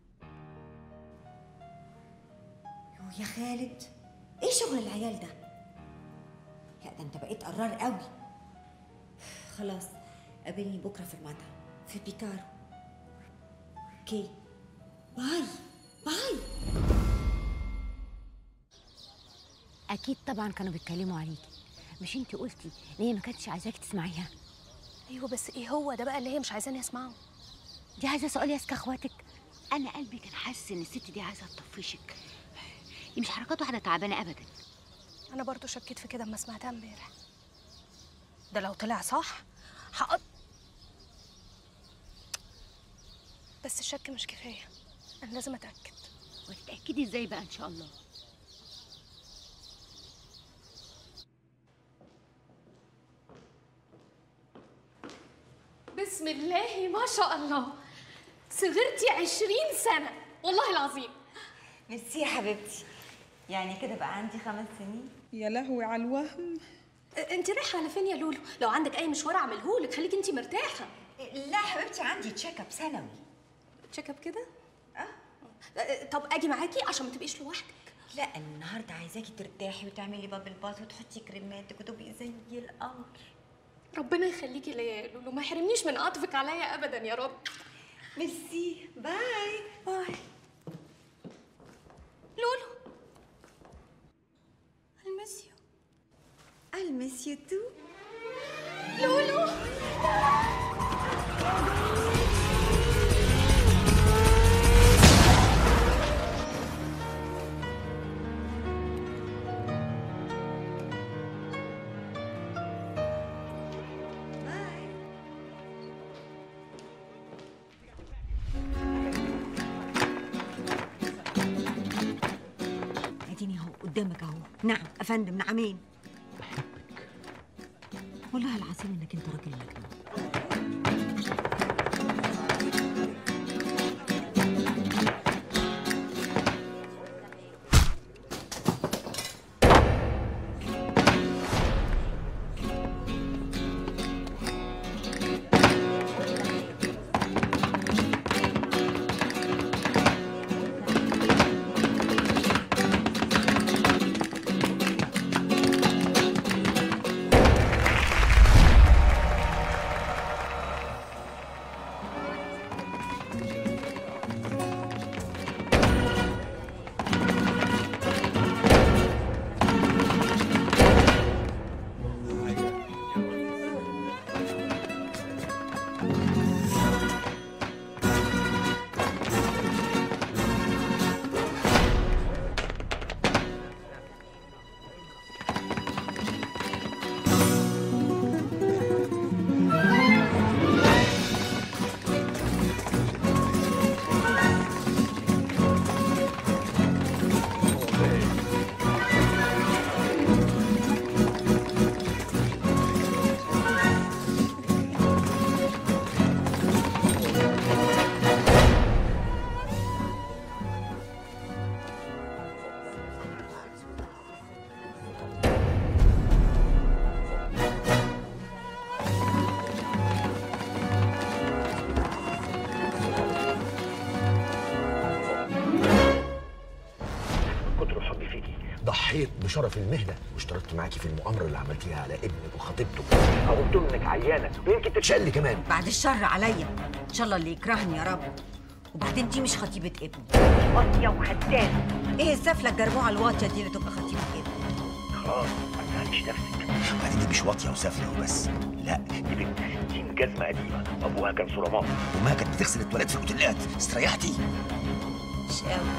يو يا خالد ايه شغل العيال ده لا ده انت بقيت قرار قوي خلاص قابلني بكره في المطعم في بيكارو اوكي باي باي اكيد طبعا كانوا بيتكلموا عليكي مش انت قلتي ان هي ما كانتش عايزاكي تسمعيها ايوه بس ايه هو ده بقى اللي هي مش عايزاني اسمعه دي عايزه سؤال ياسكا اخواتك انا قلبي كان حاسس ان الست دي عايزه تطفشك دي مش حركات واحده تعبانه ابدا انا برضو شكيت في كده اما سمعتها امبارح ده لو طلع صح هقط بس الشك مش كفايه انا لازم اتاكد وتتاكدي ازاي بقى ان شاء الله بسم الله ما شاء الله صغرتي عشرين سنة والله العظيم ميرسي يا حبيبتي يعني كده بقى عندي خمس سنين يا لهوي على الوهم انت رايحه على فين يا لولو لو عندك اي مشوار اعملهولك خليكي انت مرتاحه لا حبيبتي عندي تشيك اب سنوي تشيك اب كده اه طب اجي معاكي عشان ما تبقيش لوحدك لا النهارده عايزاكي ترتاحي وتعملي بابل باث وتحطي كريماتك وتبقي زي القمر ربنا يخليكي ليا يا لولو ما يحرمنيش من عطفك عليا ابدا يا رب ميرسي باي باي لولو I miss you. I'll miss you too. لولو اديني اهو قدامك اهو نعم افندم نعمين والله العظيم انك انت راجل مجنون كتر حبي فيكي ضحيت بشرف المهنه واشتركت معاكي في المؤامره اللي عملتيها على ابنك وخطيبته قلت انك عيانه ويمكن تتشل كمان بعد الشر عليا ان شاء الله اللي يكرهني يا رب وبعدين دي مش خطيبه ابني واطيه وخدامه ايه السفله الجربوعه الواطيه دي اللي تبقى خطيبه ابني خلاص ما تزعليش نفسك بعدين دي مش واطيه وسافله وبس لا دي بنت 60 جزمه قديمه ابوها كان صرامات وامها كانت بتغسل التواليت في الاوتيلات استريحتي مش قوي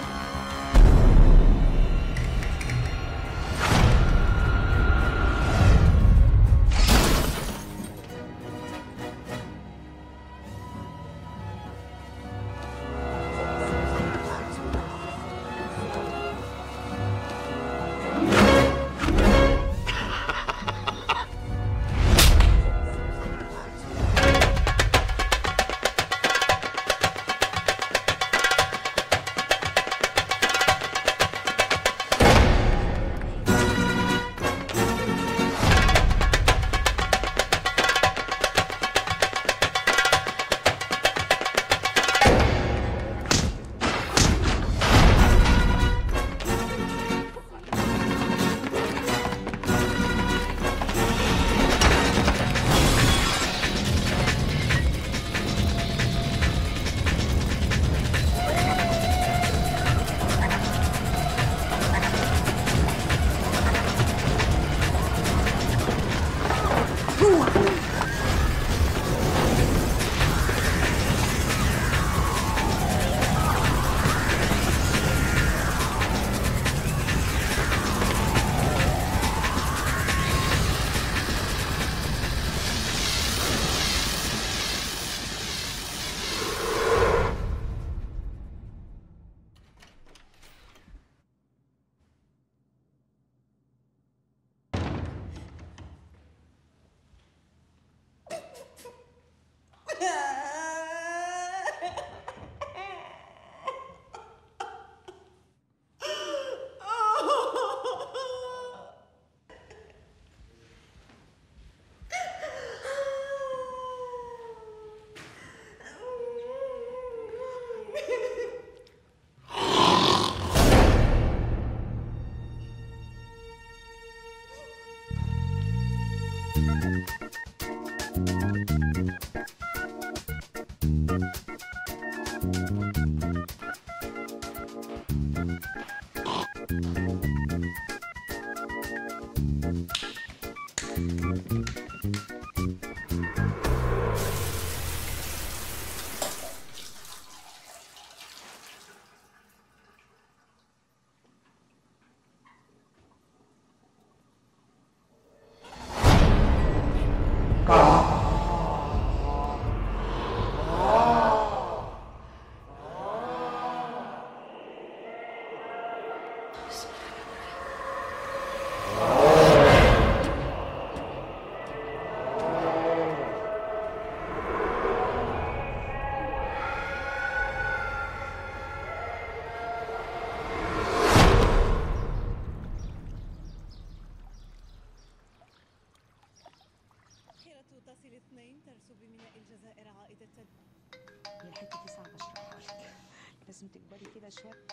تصل اثنين ترسو بميناء الجزائر عائدة هي الحته دي صعبه اشرحها لك لازم تكبري كده شويه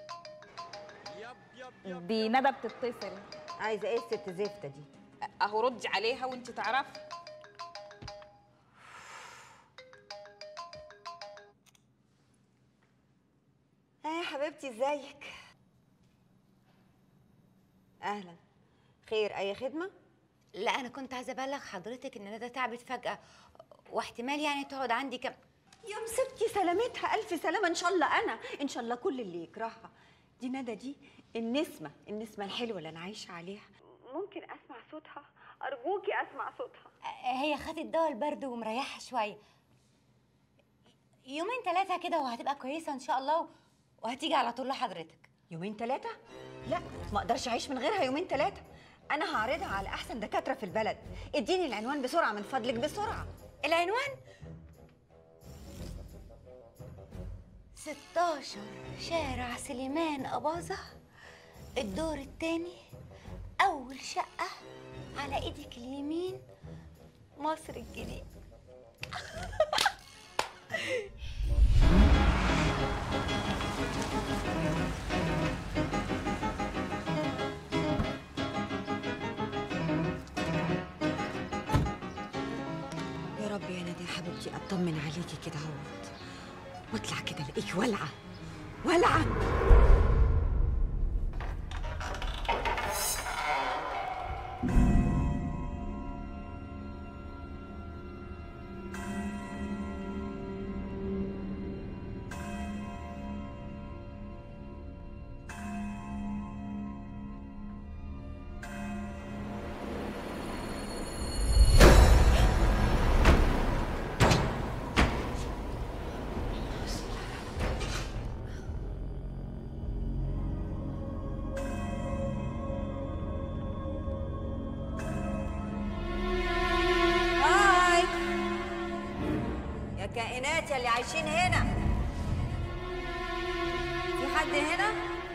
دي ندى بتتصل عايزه ايه الست زفته دي اهو ردي عليها وانت تعرفي اه يا حبيبتي ازيك اهلا خير اي خدمه لا انا كنت عايزه ابلغ حضرتك ان ندى تعبت فجاه واحتمال يعني تقعد عندي كم يا مسبتي سلامتها الف سلامه ان شاء الله انا ان شاء الله كل اللي يكرهها دي ندى دي النسمه النسمه الحلوه اللي انا عايشه عليها ممكن اسمع صوتها ارجوكي اسمع صوتها هي خدت دواء البرد ومريحه شويه يومين ثلاثه كده وهتبقى كويسه ان شاء الله وهتيجي على طول لحضرتك يومين ثلاثه لا ما اقدرش اعيش من غيرها يومين ثلاثه انا هعرضها على احسن دكاتره في البلد اديني العنوان بسرعه من فضلك بسرعه العنوان 16 شارع سليمان أباظة الدور التاني أول شقة على إيدك اليمين مصر الجديد يا رب يا ندى يا حبيبتي اطمن عليكي كده اهوت واطلع كده الاقيك ولعه ولعه هاي يا كائنات يا اللي عايشين هنا في حد هنا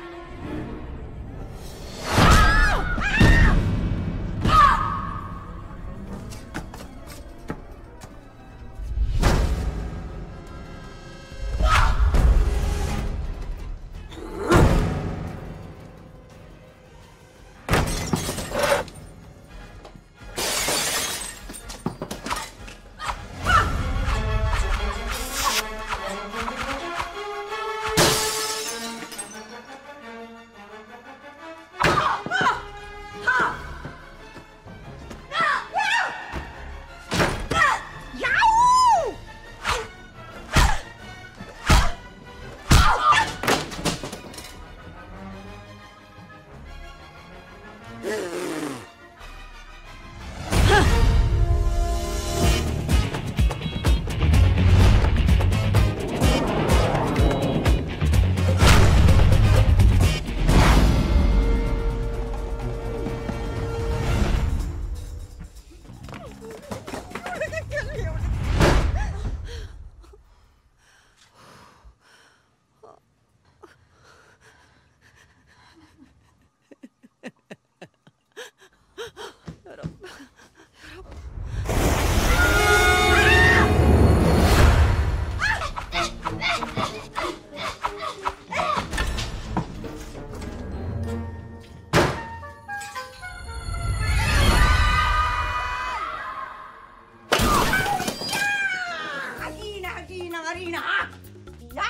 عجينة عجينة عجينة يا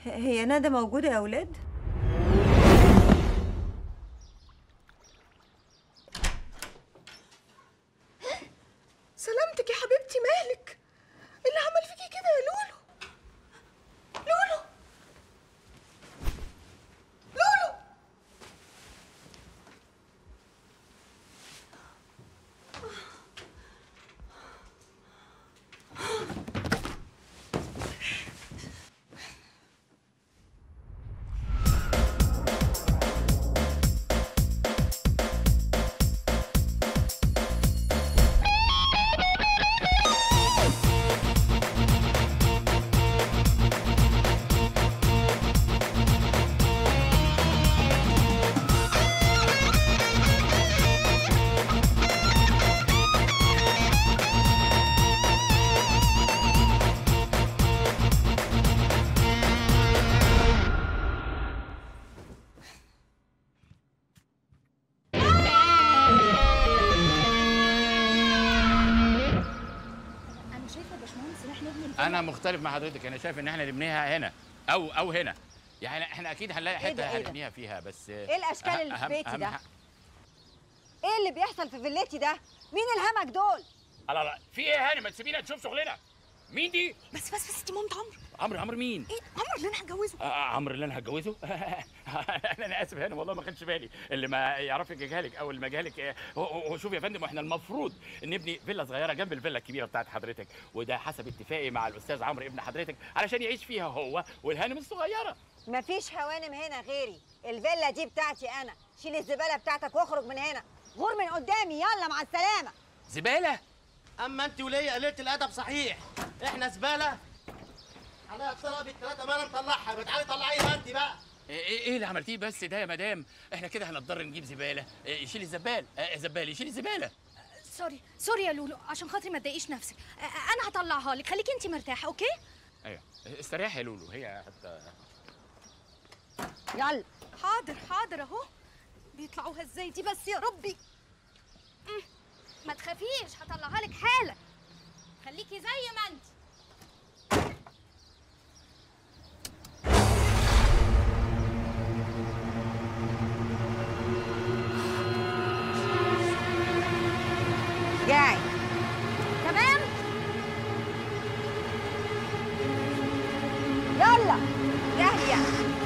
هي ندى موجودة يا أولاد؟ سلامتك يا حبيبتي مالك إيه اللي عمل فيكي كده يا لولو لولو لولو انا شايفه يا باشمهندس ان احنا نبني انا مختلف مع حضرتك انا شايف ان احنا نبنيها هنا او او هنا يعني احنا اكيد هنلاقي إيه ده، حته إيه ده؟ هنبنيها فيها بس ايه الاشكال اللي في أهم- بيتي أهم ده؟ ح- ايه اللي بيحصل في فيلتي ده؟ مين الهمك دول؟ لا لا في ايه يا هاني ما تسيبينا نشوف شغلنا مين دي بس بس بس دي مامة عمرو عمرو عمرو مين ايه عمرو اللي انا هتجوزه آه، عمرو اللي انا هتجوزه انا اسف هاني والله ما خدش بالي اللي ما يعرفك يجهلك او اللي ما جهلك آه، هو- هو شوف يا فندم احنا المفروض نبني فيلا صغيره جنب الفيلا الكبيره بتاعت حضرتك وده حسب اتفاقي مع الاستاذ عمرو ابن حضرتك علشان يعيش فيها هو والهانم الصغيره مفيش هوانم هنا غيري الفيلا دي بتاعتي انا شيل الزبالة بتاعتك واخرج من هنا غور من قدامي يلا مع السلامة زباله اما انت وليا قليله الادب صحيح احنا زباله عليها الطلب الثلاثه ما انا مطلعها بتعالي طلعيها انت بقى ايه ايه اللي عملتيه بس ده يا مدام احنا كده هنضطر نجيب زباله إيه، يشيل الزبال آه، زبال يشيل الزباله سوري سوري يا لولو عشان خاطري ما تضايقيش نفسك أ- انا هطلعها لك خليكي انت مرتاحه اوكي ايوه استريحي يا لولو هي حتى يلا حاضر حاضر اهو بيطلعوها ازاي دي بس يا ربي مم. ما تخافيش هطلعها لك حالا خليكي زي ما انت جاي تمام يلا داهية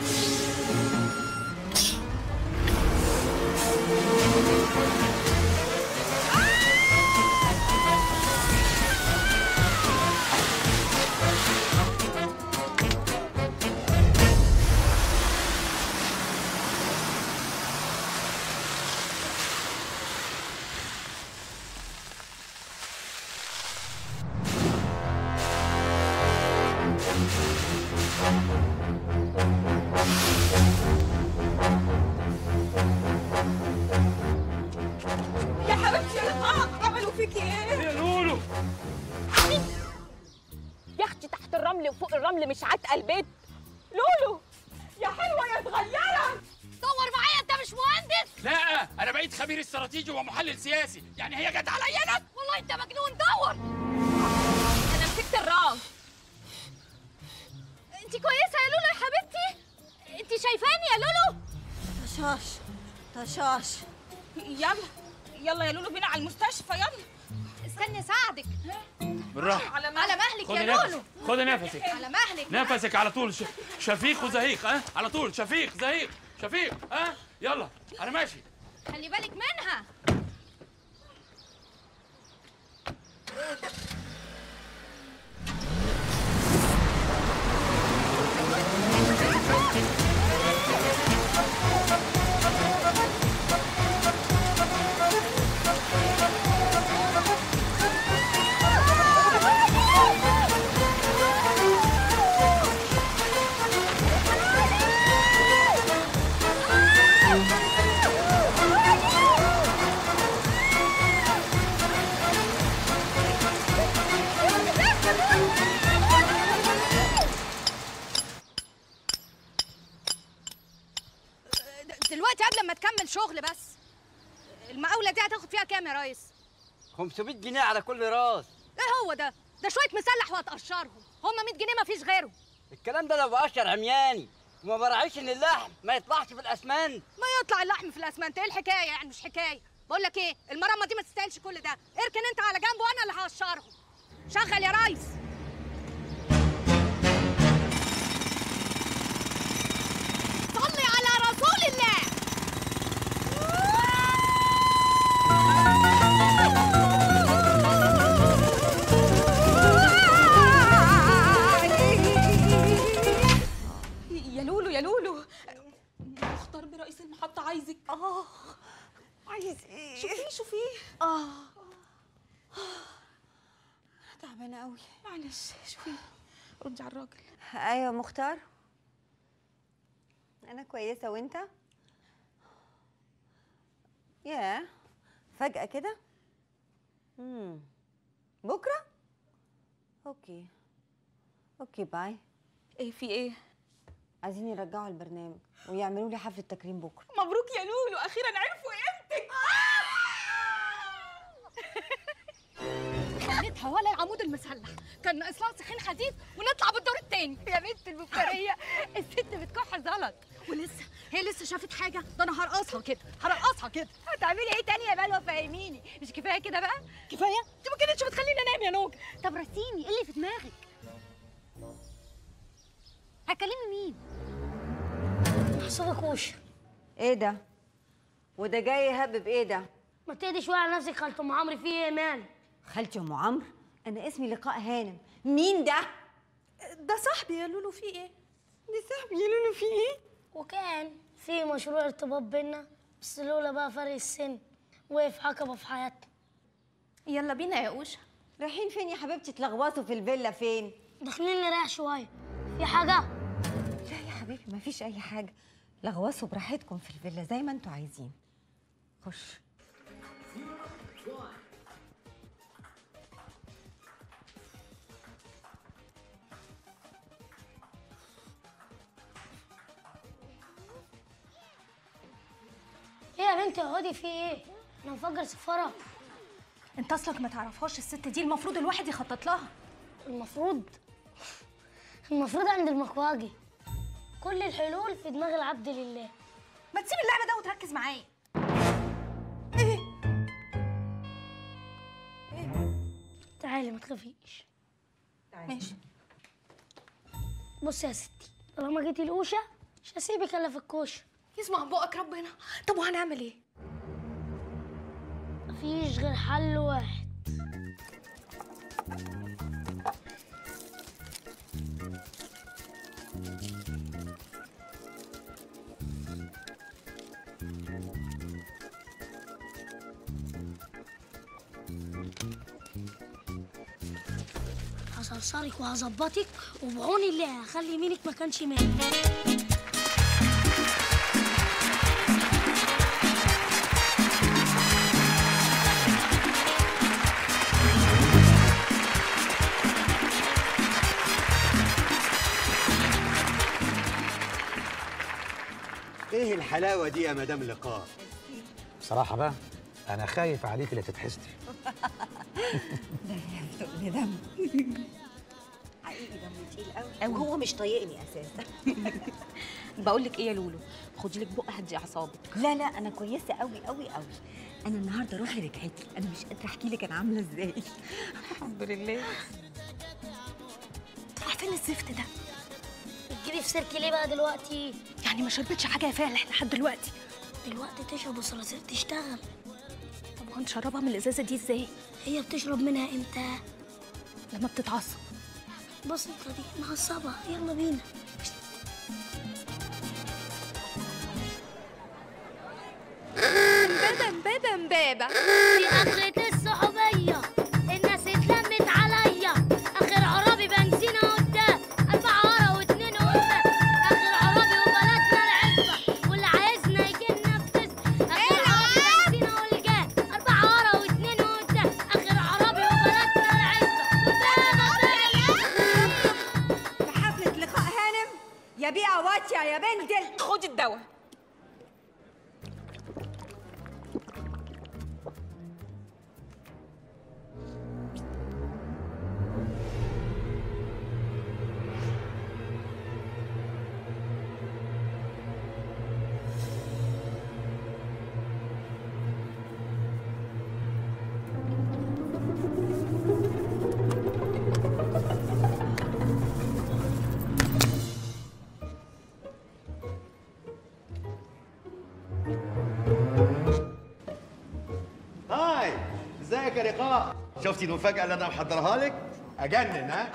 يا حبيبتي اه عملوا فيكي ايه؟ يا لولو يا اختي تحت الرمل وفوق الرمل مش عاتقه البيت لولو يا حلوه يا صغيره دور معايا انت مش مهندس لا انا بقيت خبير استراتيجي ومحلل سياسي يعني هي جت عليا انا والله انت مجنون دور انا مسكت الراس انت كويسه يا لولو يا حبيبتي انت شايفاني يا لولو طشاش طشاش يلا يلا يا لولو بينا على المستشفى يلا استني اساعدك بالراحه على على مهلك خدي يا نفسك لولو خدي نفسك على مهلك نفسك على طول ش... شفيق وزهيق ها على طول شفيق زهيق شفيق ها يلا انا ماشي خلي بالك منها دلوقتي قبل ما تكمل شغل بس المقاولة دي هتاخد فيها كام يا ريس؟ 500 جنيه على كل راس ايه هو ده؟ ده شوية مسلح وهتقشرهم هما 100 جنيه مفيش غيرهم الكلام ده انا بقشر عمياني وما براعيش ان اللحم ما يطلعش في الاسمنت ما يطلع اللحم في الاسمنت ايه الحكايه يعني مش حكايه بقول لك ايه المرمى دي ما تستاهلش كل ده اركن انت على جنب وانا اللي هقشرهم شغل يا ريس صلي على رسول الله يا لولو يا لولو مختار برئيس المحطة عايزك اه عايز ايه شوفيه شوفيه اه تعبانه قوي معلش شوفيه ردي على الراجل ايوه مختار انا كويسه وانت ياه فجاه كده امم بكره اوكي اوكي باي ايه في ايه عايزين يرجعوا البرنامج ويعملوا لي حفله تكريم بكره مبروك يا لولو اخيرا عرفوا قيمتك خليتها ولا العمود المسلح كان ناقص لها سخين حديد ونطلع بالدور التاني يا بنت المفتريه الست بتكح زلط ولسه هي لسه شافت حاجه ده انا هرقصها كده هرقصها كده هتعملي ايه تاني يا بلوى فهميني مش كفايه كده بقى كفايه انت ما كانتش بتخليني انام يا نوج طب رسيني ايه اللي في دماغك هتكلمي مين محسوبة كوش ايه ده وده جاي يهبب ايه ده ما تهدي شوية على نفسك خالة أم عمرو في إيه يا مان خالتي ام عمرو انا اسمي لقاء هانم مين ده ده صاحبي يا لولو في ايه ده صاحبي يا لولو في ايه وكان في مشروع ارتباط بينا بس لولا بقى فرق السن وقف عقبة في حياتنا يلا بينا يا اوشا رايحين فين يا حبيبتي تلغوصوا في الفيلا فين داخلين نريح شوية في حاجة لا يا حبيبي مفيش اي حاجه لغوصوا براحتكم في الفيلا زي ما انتوا عايزين خش ايه يا بنتي اقعدي في ايه انا مفجر سفارة انت اصلك ما تعرفهاش الست دي المفروض الواحد يخطط لها المفروض المفروض عند المكواجي كل الحلول في دماغ العبد لله ما تسيب اللعبه ده وتركز معايا تعالي ما تخافيش ماشي بصي يا ستي طالما جيتي القوشة مش هسيبك الا في الكوشة يسمع بقك ربنا طب وهنعمل ايه مفيش غير حل واحد هصرصرك وهظبطك وبعون الله هخلي يمينك مكان شمال ايه الحلاوه دي يا مدام لقاء بصراحة بقى أنا خايف عليك لا تتحسدي ده دم حقيقي دمه تقيل قوي وهو مش طايقني اساسا بقول لك ايه يا لولو خدي لك بق هدي اعصابك لا لا انا كويسه قوي قوي قوي انا النهارده روحي رجعت لي انا مش قادره احكي لك انا عامله ازاي الحمد لله راح فين الزفت ده بتجيبي في سيركي ليه بقى دلوقتي يعني ما شربتش حاجه يا فالح لحد دلوقتي دلوقتي تشرب وصراصير تشتغل طب وهنشربها من الازازه دي ازاي هي بتشرب منها امتى لما بتتعصب بص انت دي معصبة يلا بينا امبابة امبابة امبابة في آخرة الصحوبية الناس اتلمت عليا آخر عربي بنزينة قدام أربعة ورا واتنين قدام آخر عربي وبلدنا العزبة واللي عايزنا يجينا في تسعة آخر عربي بنزينة والجاه أربعة ورا واتنين قدام آخر عربي وبلدنا العزبة في حفله لقاء هانم يا بيعه واطيه يا بنت خدي الدواء يا لقاء شفتي المفاجاه اللي انا محضرها لك اجنن ها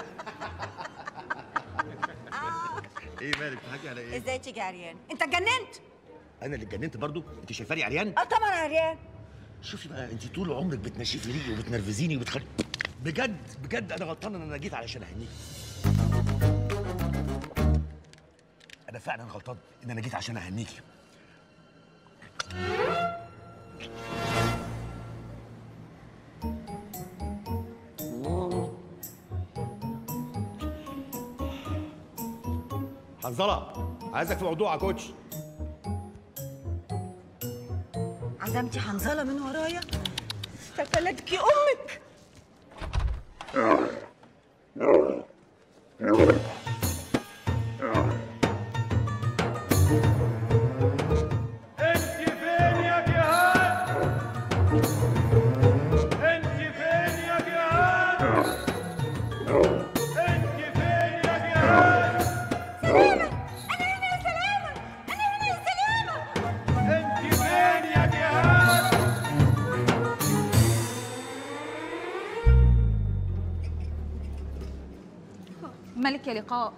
ايه مالك بتضحكي على ايه ازاي تيجي عريان انت اتجننت انا اللي اتجننت برضو انت شايفاني عريان اه طبعا عريان شوفي بقى انت طول عمرك بتنشفي ريقي وبتنرفزيني وبتخلي بجد بجد انا غلطان ان انا جيت علشان اهنيك انا فعلا غلطان ان انا جيت عشان اهنيكي حنظله عايزك في موضوع يا كوتش عزمتي حنظله من ورايا تفلتك امك انت فين يا جهاد انت فين يا جهاد انت فين يا جهاد انت فين يا جهاد مالك يا لقاء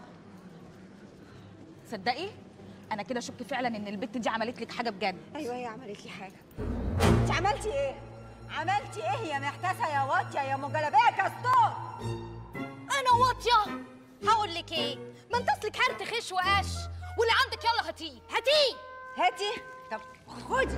صدقي انا كده شك فعلا ان البت دي عملت لك حاجه بجد ايوه هي عملت لي حاجه انت عملتي ايه عملتي ايه يا محتاسه يا واطيه يا مجلبيه كستور انا واطيه هقول لك ايه ما انت اصلك هرت خش وقش واللي عندك يلا هاتيه هاتيه هاتي طب خدي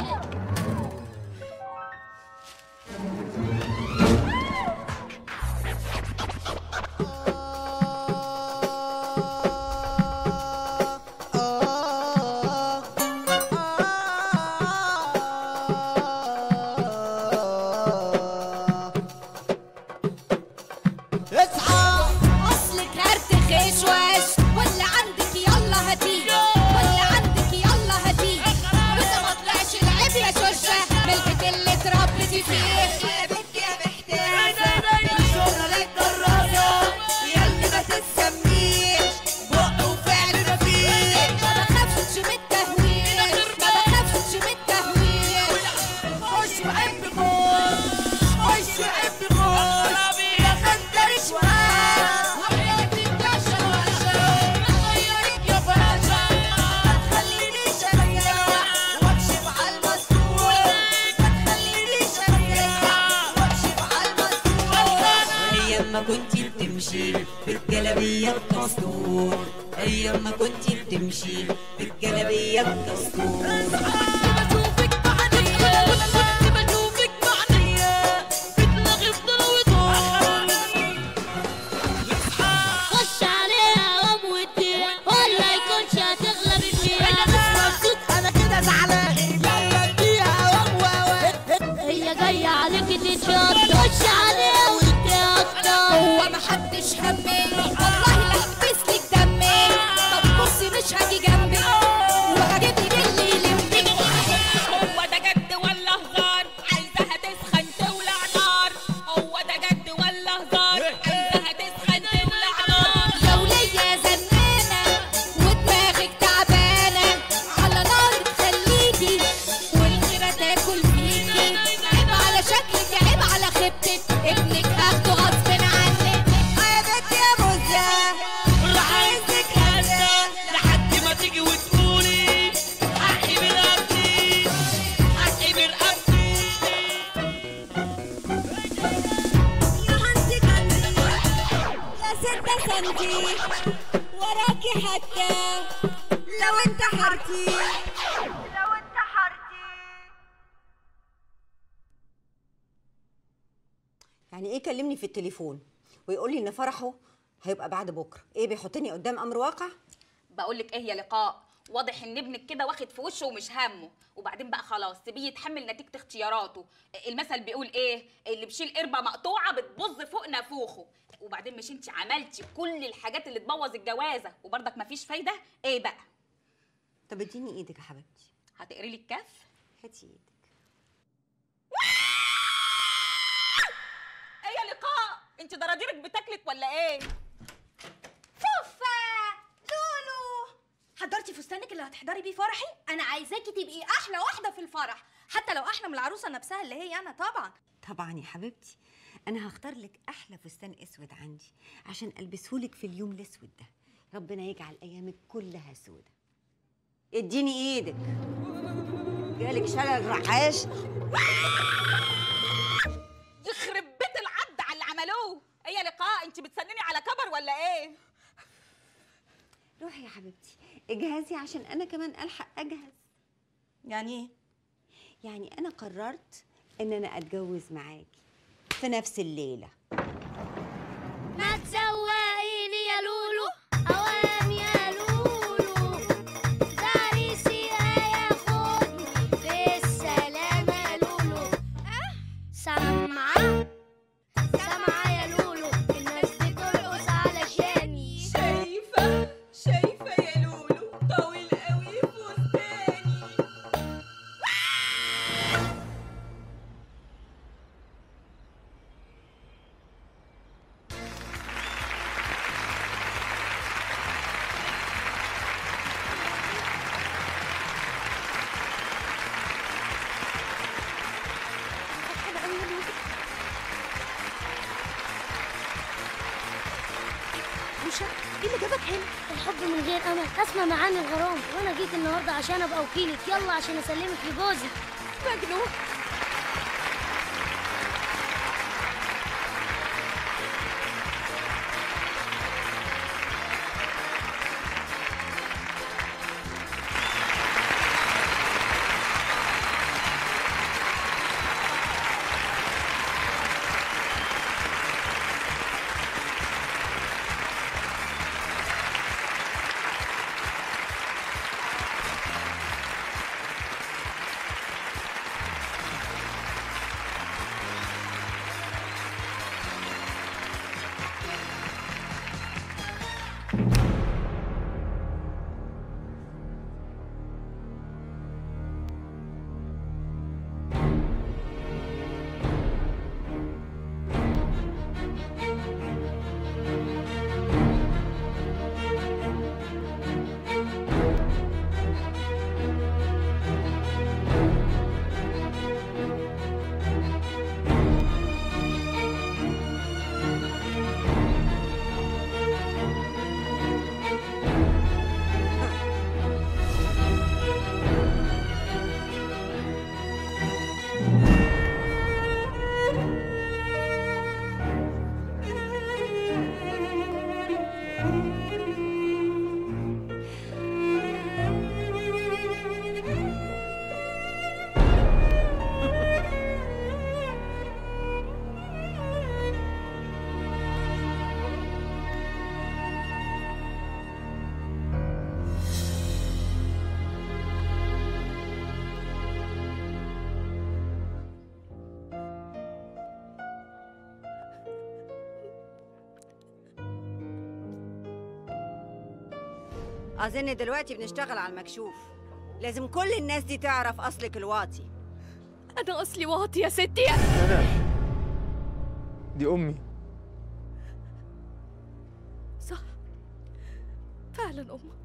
اصحى اصلك هرت خش وقش واللي عندك يلا هاتيه واللي عندك يلا هاتيه وده ما طلعش العيب يا شوشه بالبيت اللي اتربيتي فيه يا بنت يا محتاجه من شغلك الراسه ياللي ما تسميش بق وفعل مفيش ما بخافش من التهويل ما بخافش من التهويل خش وحب خش خش وحب خش يا خندر شوال وحياتي باشا باشا غيرك يا باشا ما تخلينيش اريح واكشف على المسؤول ما تخلينيش اريح واكشف على المسؤول ايام ما كنتي بتمشي بالجلابيه بكسور ايام ما كنتي بتمشي بالجلابيه بكسور خش عليها قوم واديها ولا يكونش هتغلبي فيها انا مش مبسوط انا كده زعلان يلا اديها قوم هي جايه عليكي تتشط خش عليها واديها اكتر هو محدش همي والله لا هكبس لك دمي طب بصي مش هاجي جنبك وهجيب لك اللي يلمك هو ده جد ولا هزار عايزاها تسخن تولع نار هو ده جد ولا هزار عايزاها تسخن تولع نار لو ليا زنانة ودماغك تعبانة على نار تخليكي والغيرة تاكل فيكي عيب على شكلك عيب على خيبتك ابنك اخده غصب عنك يا بنت يا مزه عايزك هزه لحد ما تيجي وتقولي حقي برقبتي حقي برقبتي يا ستة سنتي وراكي حتى لو انت حرتي لو انت حرتي يعني ايه كلمني في التليفون ويقول لي ان فرحه هيبقى بعد بكره ايه بيحطني قدام امر واقع بقول لك ايه يا لقاء واضح ان ابنك كده واخد في وشه ومش همه وبعدين بقى خلاص سيبيه يتحمل نتيجه اختياراته المثل بيقول ايه اللي بيشيل قربه مقطوعه بتبظ فوق نافوخه وبعدين مش انت عملتي كل الحاجات اللي تبوظ الجوازه وبرضك مفيش فايده ايه بقى طب اديني ايدك يا حبيبتي هتقري لي الكف هاتي ايدك ايه يا لقاء انت ضراديرك بتاكلك ولا ايه فوفا لولو حضرتي فستانك اللي هتحضري بيه فرحي انا عايزاكي تبقي احلى واحده في الفرح حتى لو احلى من العروسه نفسها اللي هي انا طبعا طبعا يا حبيبتي انا هختار لك احلى فستان اسود عندي عشان البسهولك في اليوم الاسود ده ربنا يجعل ايامك كلها سودة اديني ايدك جالك شلل رعاش يخرب بيت العد على اللي عملوه ايه يا لقاء انت بتسنني على كبر ولا ايه روحي يا حبيبتي اجهزي عشان انا كمان الحق اجهز يعني ايه يعني انا قررت ان انا اتجوز معاكي في نفس الليله ما تسوقيني يا لولو اوام يا لولو دارسي هياخدني بالسلامة يا لولو سامعة سامعة يا لولو الناس بترقص علشاني شايفة شايفة يا لولو طويل قوي فستاني مش ايه اللي جابك هنا؟ الحب من غير امل اسمع معاني الغرام وانا جيت النهارده عشان ابقى وكيلك يلا عشان اسلمك لجوزي مجنون اظن دلوقتي بنشتغل على المكشوف لازم كل الناس دي تعرف اصلك الواطي انا اصلي واطي يا ستي انا دي امي صح فعلا امك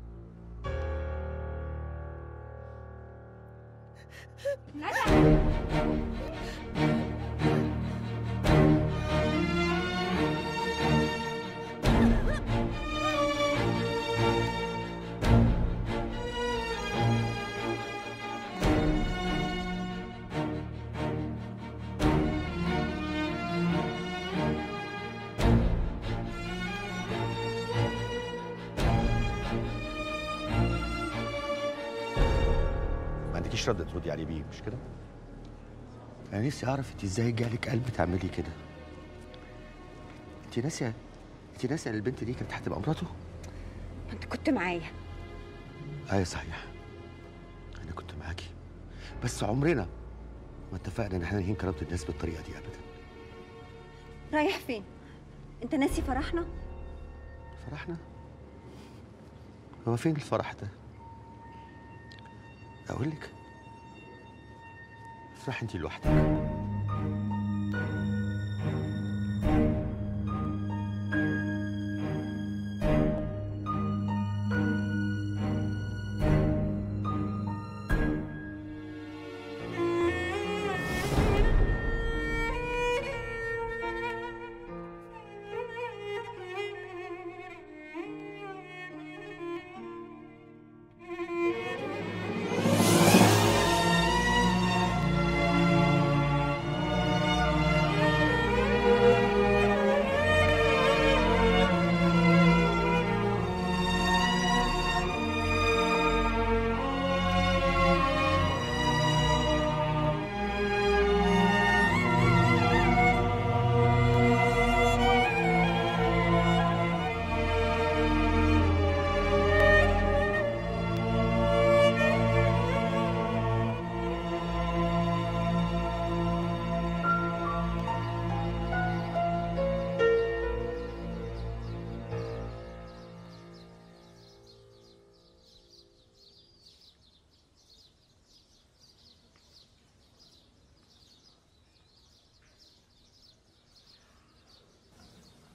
ما عندكيش رد تردي عليه بيه مش كده؟ انا نفسي اعرف انت ازاي جالك قلب تعملي كده انت ناسيه انت ناسيه ان البنت دي كانت هتبقى مراته؟ ما انت كنت معايا ايوه صحيح انا كنت معاكي بس عمرنا ما اتفقنا ان احنا نهين كرامه الناس بالطريقه دي ابدا رايح فين انت ناسي فرحنا فرحنا هو فين الفرح ده اقول لك افرحي انت لوحدك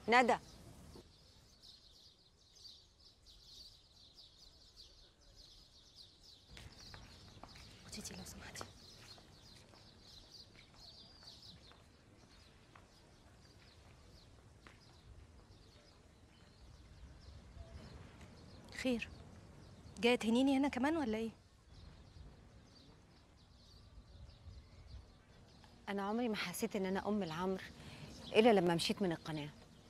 ندى خدي دي لو سمحتي خير جايه تهنيني هنا كمان ولا ايه انا عمري ما حسيت ان انا ام العمر الا لما مشيت من القناه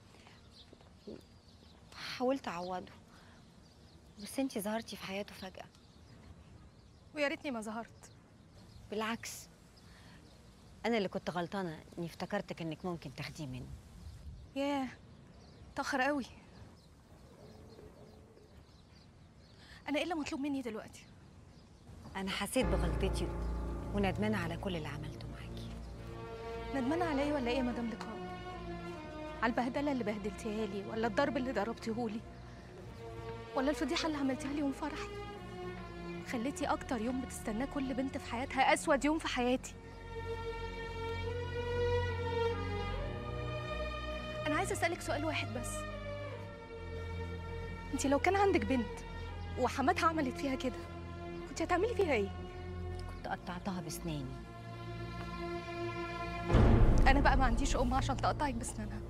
حاولت اعوضه بس انتي ظهرتي في حياته فجاه ويا ريتني ما ظهرت بالعكس انا اللي كنت غلطانه اني افتكرتك انك ممكن تاخديه مني ياه تأخر قوي انا ايه اللي مطلوب مني دلوقتي انا حسيت بغلطتي وندمانه على كل اللي عملته معاكي ندمانه على ايه ولا ايه يا مدام لقاء على البهدله اللي بهدلتيها لي ولا الضرب اللي ضربتيهولي ولا الفضيحه اللي عملتيها لي يوم فرحي خليتي اكتر يوم بتستناه كل بنت في حياتها اسود يوم في حياتي انا عايزه اسالك سؤال واحد بس انت لو كان عندك بنت وحماتها عملت فيها كده كنت هتعملي فيها ايه كنت قطعتها بسناني انا بقى ما عنديش ام عشان تقطعك بسنانها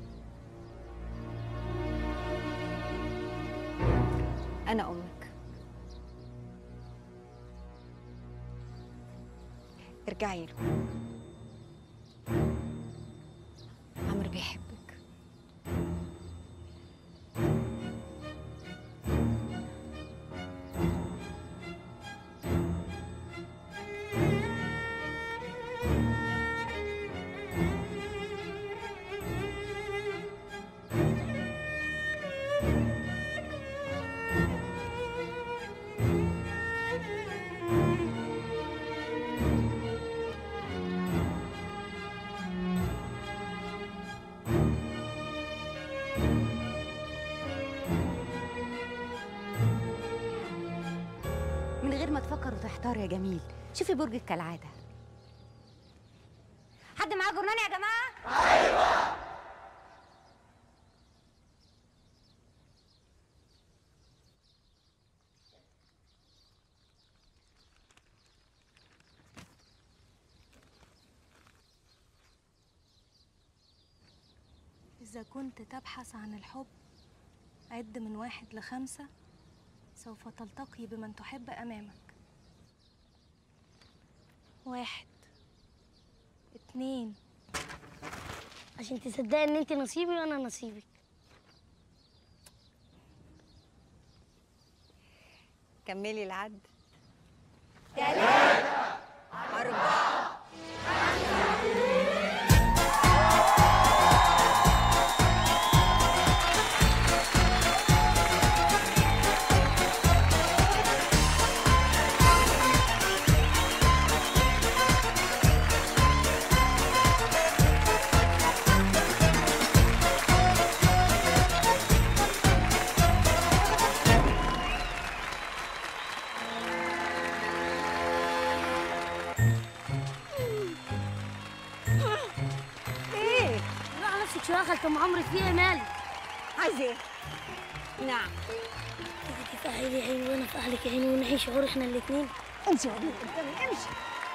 انا امك ارجعي له عمرو بيحبك من غير ما تفكر وتحتار يا جميل شوفي برجك كالعاده حد معاه جرنان يا جماعه إذا كنت تبحث عن الحب عد من واحد لخمسة سوف تلتقي بمن تحب أمامك واحد اتنين عشان تصدقي ان انت نصيبي وانا نصيبك كملي العد ايه لا نفسك شويه خالة ام عمرو في ايه مالك عايز ايه نعم انت تفتحي لي عين وانا افتح لك عين ونعيش شعور احنا الاثنين امشي يا وليد قدامي امشي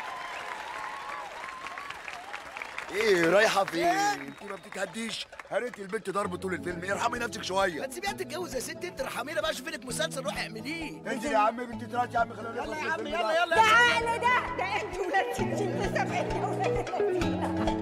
ايه رايحه فين؟ انت ما بتتهديش هريتي البنت ضرب طول الفيلم ارحمي نفسك شويه ما تسيبيها تتجوز يا ست انت ارحمينا بقى شوفي لك مسلسل روحي اعمليه انزل يا عم بنت تراجع يا عم خلينا يلا نخلص يا عم الفيلم يلا ده. يلا ده عقل ده ده انت ولاد 60 سبعين يا ولاد الذين